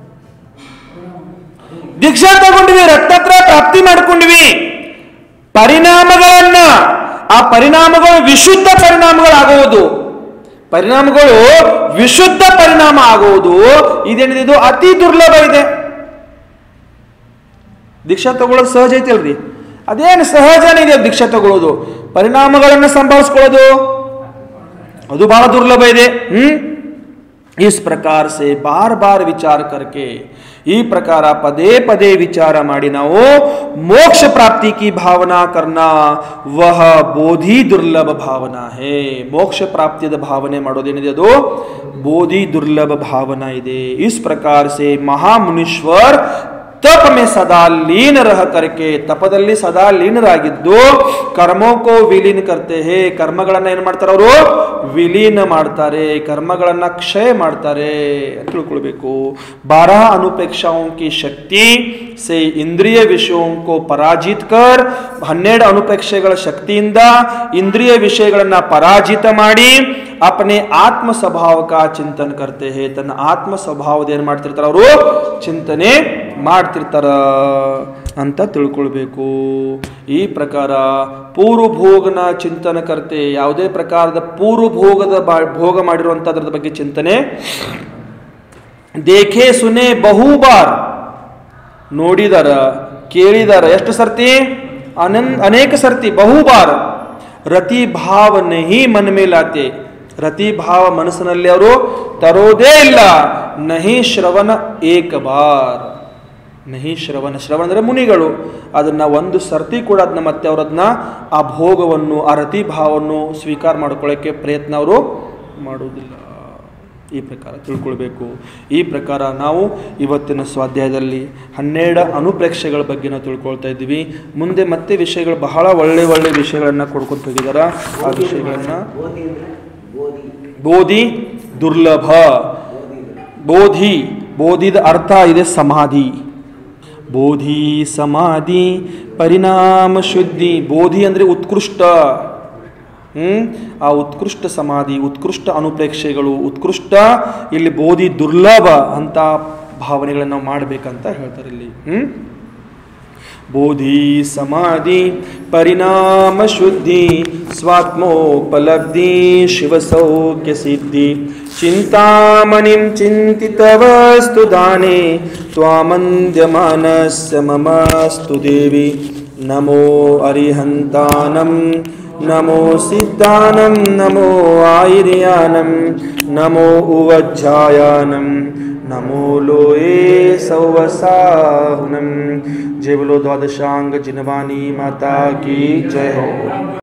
A: ದೀಕ್ಷಾ ತಗೊಂಡ್ವಿ ರತ್ನತ್ರಯ ಪ್ರಾಪ್ತಿ ಮಾಡ್ಕೊಂಡ್ವಿ ಪರಿಣಾಮಗಳನ್ನ ಆ ಪರಿಣಾಮಗಳು ವಿಶುದ್ಧ ಪರಿಣಾಮಗಳಾಗುವುದು ಪರಿಣಾಮಗಳು ವಿಶುದ್ಧ ಪರಿಣಾಮ ಆಗುವುದು ಇದೇನಿದೆ ಇದು ಅತಿ ದುರ್ಲಭ ಇದೆ ದೀಕ್ಷಾ ತಗೊಳ್ಳೋದು ಸಹಜ ಐತಲ್ರಿ ಅದೇನು ಸಹಜನೇ ಇದೆ ದೀಕ್ಷಾ ತಗೊಳ್ಳೋದು ಪರಿಣಾಮಗಳನ್ನು ಸಂಭವಿಸ್ಕೊಳ್ಳೋದು ಅದು ಬಹಳ ದುರ್ಲಭ ಇದೆ ಹ್ಮ್ इस प्रकार से बार बार विचार करके ಈ ಪ್ರಕಾರ ಪದೇ ಪದೇ ವಿಚಾರ ಮಾಡಿ ನಾವು ಮೋಕ್ಷ ಪ್ರಾಪ್ತಿ ಕಿ ಭಾವನಾ ಕರ್ನಾ ವಹ ಬೋಧಿ ದುರ್ಲಭ ಭಾವನಾ ಹೇ ಮೋಕ್ಷ ಪ್ರಾಪ್ತಿಯದ ಭಾವನೆ ಮಾಡೋದೇನಿದೆ ಅದು ಬೋಧಿ ದುರ್ಲಭ ಭಾವನಾ ಇದೆ ಇಸ್ ಪ್ರಕಾರ ಸೆ ಮಹಾಮುನೀಶ್ವರ್ ತಪ ಮೇ ಸದಾ ಲೀನ ರಹ ಕರ್ಕೆ ತಪದಲ್ಲಿ ಸದಾ ಲೀನರಾಗಿದ್ದು ಕರ್ಮೋಕೋ ವಿಲೀನ ಕರ್ತೆ ಹೇ ಕರ್ಮಗಳನ್ನ ಏನ್ ಮಾಡ್ತಾರೆ ಅವರು ವಿಲೀನ ಮಾಡ್ತಾರೆ ಕರ್ಮಗಳನ್ನ ಕ್ಷಯ ಮಾಡ್ತಾರೆ ಅಂತ ತಿಳ್ಕೊಳ್ಬೇಕು ಬಾರಹ ಅನುಪೇಕ್ಷಾओं की ಶಕ್ತಿ ಸೆ ಇಂದ್ರಿಯ ವಿಷಯೋं को ಪರಾಜಿತ್ ಕರ್ ಹನ್ನೆರಡು ಅನುಪೇಕ್ಷೆಗಳ ಶಕ್ತಿಯಿಂದ ಇಂದ್ರಿಯ ವಿಷಯಗಳನ್ನ ಪರಾಜಿತ ಮಾಡಿ ಅಪನೆ ಆತ್ಮ ಸ್ವಭಾವ ಕಾ ಚಿಂತನ್ ಕರ್ತೆ ಹೇ ತನ್ನ ಆತ್ಮ ಸ್ವಭಾವದ ಏನ್ ಮಾಡ್ತಿರ್ತಾರ ಅವರು ಚಿಂತನೆ ಮಾಡ್ತಿರ್ತಾರ ಅಂತ ತಿಳ್ಕೊಳ್ಬೇಕು ಈ ಪ್ರಕಾರ ಪೂರ್ವಭೋಗನ ಚಿಂತನ ಕರ್ತೆ ಯಾವುದೇ ಪ್ರಕಾರದ ಪೂರ್ವಭೋಗದ ಬಾ- ಭೋಗ ಮಾಡಿರುವಂತದ್ರ ಬಗ್ಗೆ ಚಿಂತನೆ ದೇಖೆ ಸುನೆ ಬಹುಬಾರ್ ನೋಡಿದರ ಕೇಳಿದರ ಎಷ್ಟು ಸರ್ತಿ ಅನನ್ ಅನೇಕ ಸರ್ತಿ ಬಹುಬಾರ್ ರತಿ ಭಾವ ನಹಿ ಮನ ಮೇಲಾತೆ ರತಿ ಭಾವ ಮನಸ್ಸಿನಲ್ಲಿ ಅವರು ತರೋದೇ ಇಲ್ಲ ನಹಿ ಶ್ರವಣ ಏಕ ಬಾರ್ ನಹಿ ಶ್ರವಣ ಶ್ರವಣ ಅಂದರೆ ಮುನಿಗಳು ಅದನ್ನ ಒಂದು ಸರ್ತಿ ಕೂಡ ಅದನ್ನ ಮತ್ತೆ ಅವರು ಅದನ್ನ ಆ ಭೋಗವನ್ನು ಆ ರತಿ ಭಾವವನ್ನು ಸ್ವೀಕಾರ ಮಾಡ್ಕೊಳ್ಳೋಕ್ಕೆ ಪ್ರಯತ್ನ ಅವರು ಮಾಡುವುದಿಲ್ಲ ಈ ಪ್ರಕಾರ ತಿಳ್ಕೊಳ್ಬೇಕು ಈ ಪ್ರಕಾರ ನಾವು ಇವತ್ತಿನ ಸ್ವಾಧ್ಯಾಯದಲ್ಲಿ ಹನ್ನೆರಡು ಅನುಪ್ರೇಕ್ಷೆಗಳ ಬಗ್ಗೆ ನಾವು ತಿಳ್ಕೊಳ್ತಾ ಇದ್ದೀವಿ ಮುಂದೆ ಮತ್ತೆ ವಿಷಯಗಳು ಬಹಳ ಒಳ್ಳೆ ಒಳ್ಳೆ ವಿಷಯಗಳನ್ನು ಕೊಡ್ಕೊಂತ ಹೋಗಿದಾರ ಆ ವಿಷಯಗಳನ್ನು ಬೋಧಿ ದುರ್ಲಭ ಬೋಧಿ ಬೋಧಿದ ಅರ್ಥ ಇದೆ ಸಮಾಧಿ ಬೋಧಿ ಸಮಾಧಿ ಪರಿಣಾಮ ಶುದ್ಧಿ ಬೋಧಿ ಅಂದರೆ ಉತ್ಕೃಷ್ಟ ಹ್ಮ್ ಆ ಉತ್ಕೃಷ್ಟ ಸಮಾಧಿ ಉತ್ಕೃಷ್ಟ ಅನುಪ್ರೇಕ್ಷೆಗಳು ಉತ್ಕೃಷ್ಟ ಇಲ್ಲಿ ಬೋಧಿ ದುರ್ಲಭ ಅಂತ ಭಾವನೆಗಳನ್ನು ನಾವು ಮಾಡಬೇಕಂತ ಹೇಳ್ತಾರೆ ಇಲ್ಲಿ ಹ್ಮ್ ಬೋಧಿ ಸಮಾಧಿ ಪರಿಣಾಮ ಶುದ್ಧಿ ಸ್ವಾತ್ಮೋಪಲಬ್ಧಿ ಶಿವಸೌಖ್ಯ ಸಿದ್ಧಿ ಚಿಂತಾಮಣಿಂ ಚಿಂತಿತವಸ್ತು ದಾನೆ ತ್ವಾಮಂದ್ಯಮಾನಸ್ಯ ಮಮಸ್ತು ದೇವಿ ನಮೋ ಅರಿಹಂತಾನಂ ನಮೋ ಸಿದ್ಧಾನಂ ನಮೋ ಆಯಿರ್ಯಾನಂ ನಮೋ ಉವಜ್ಜಾಯಾನಂ नमो लोए सौवसाहुनम जय बोलो द्वादशांग जिनवानी माता की जय हो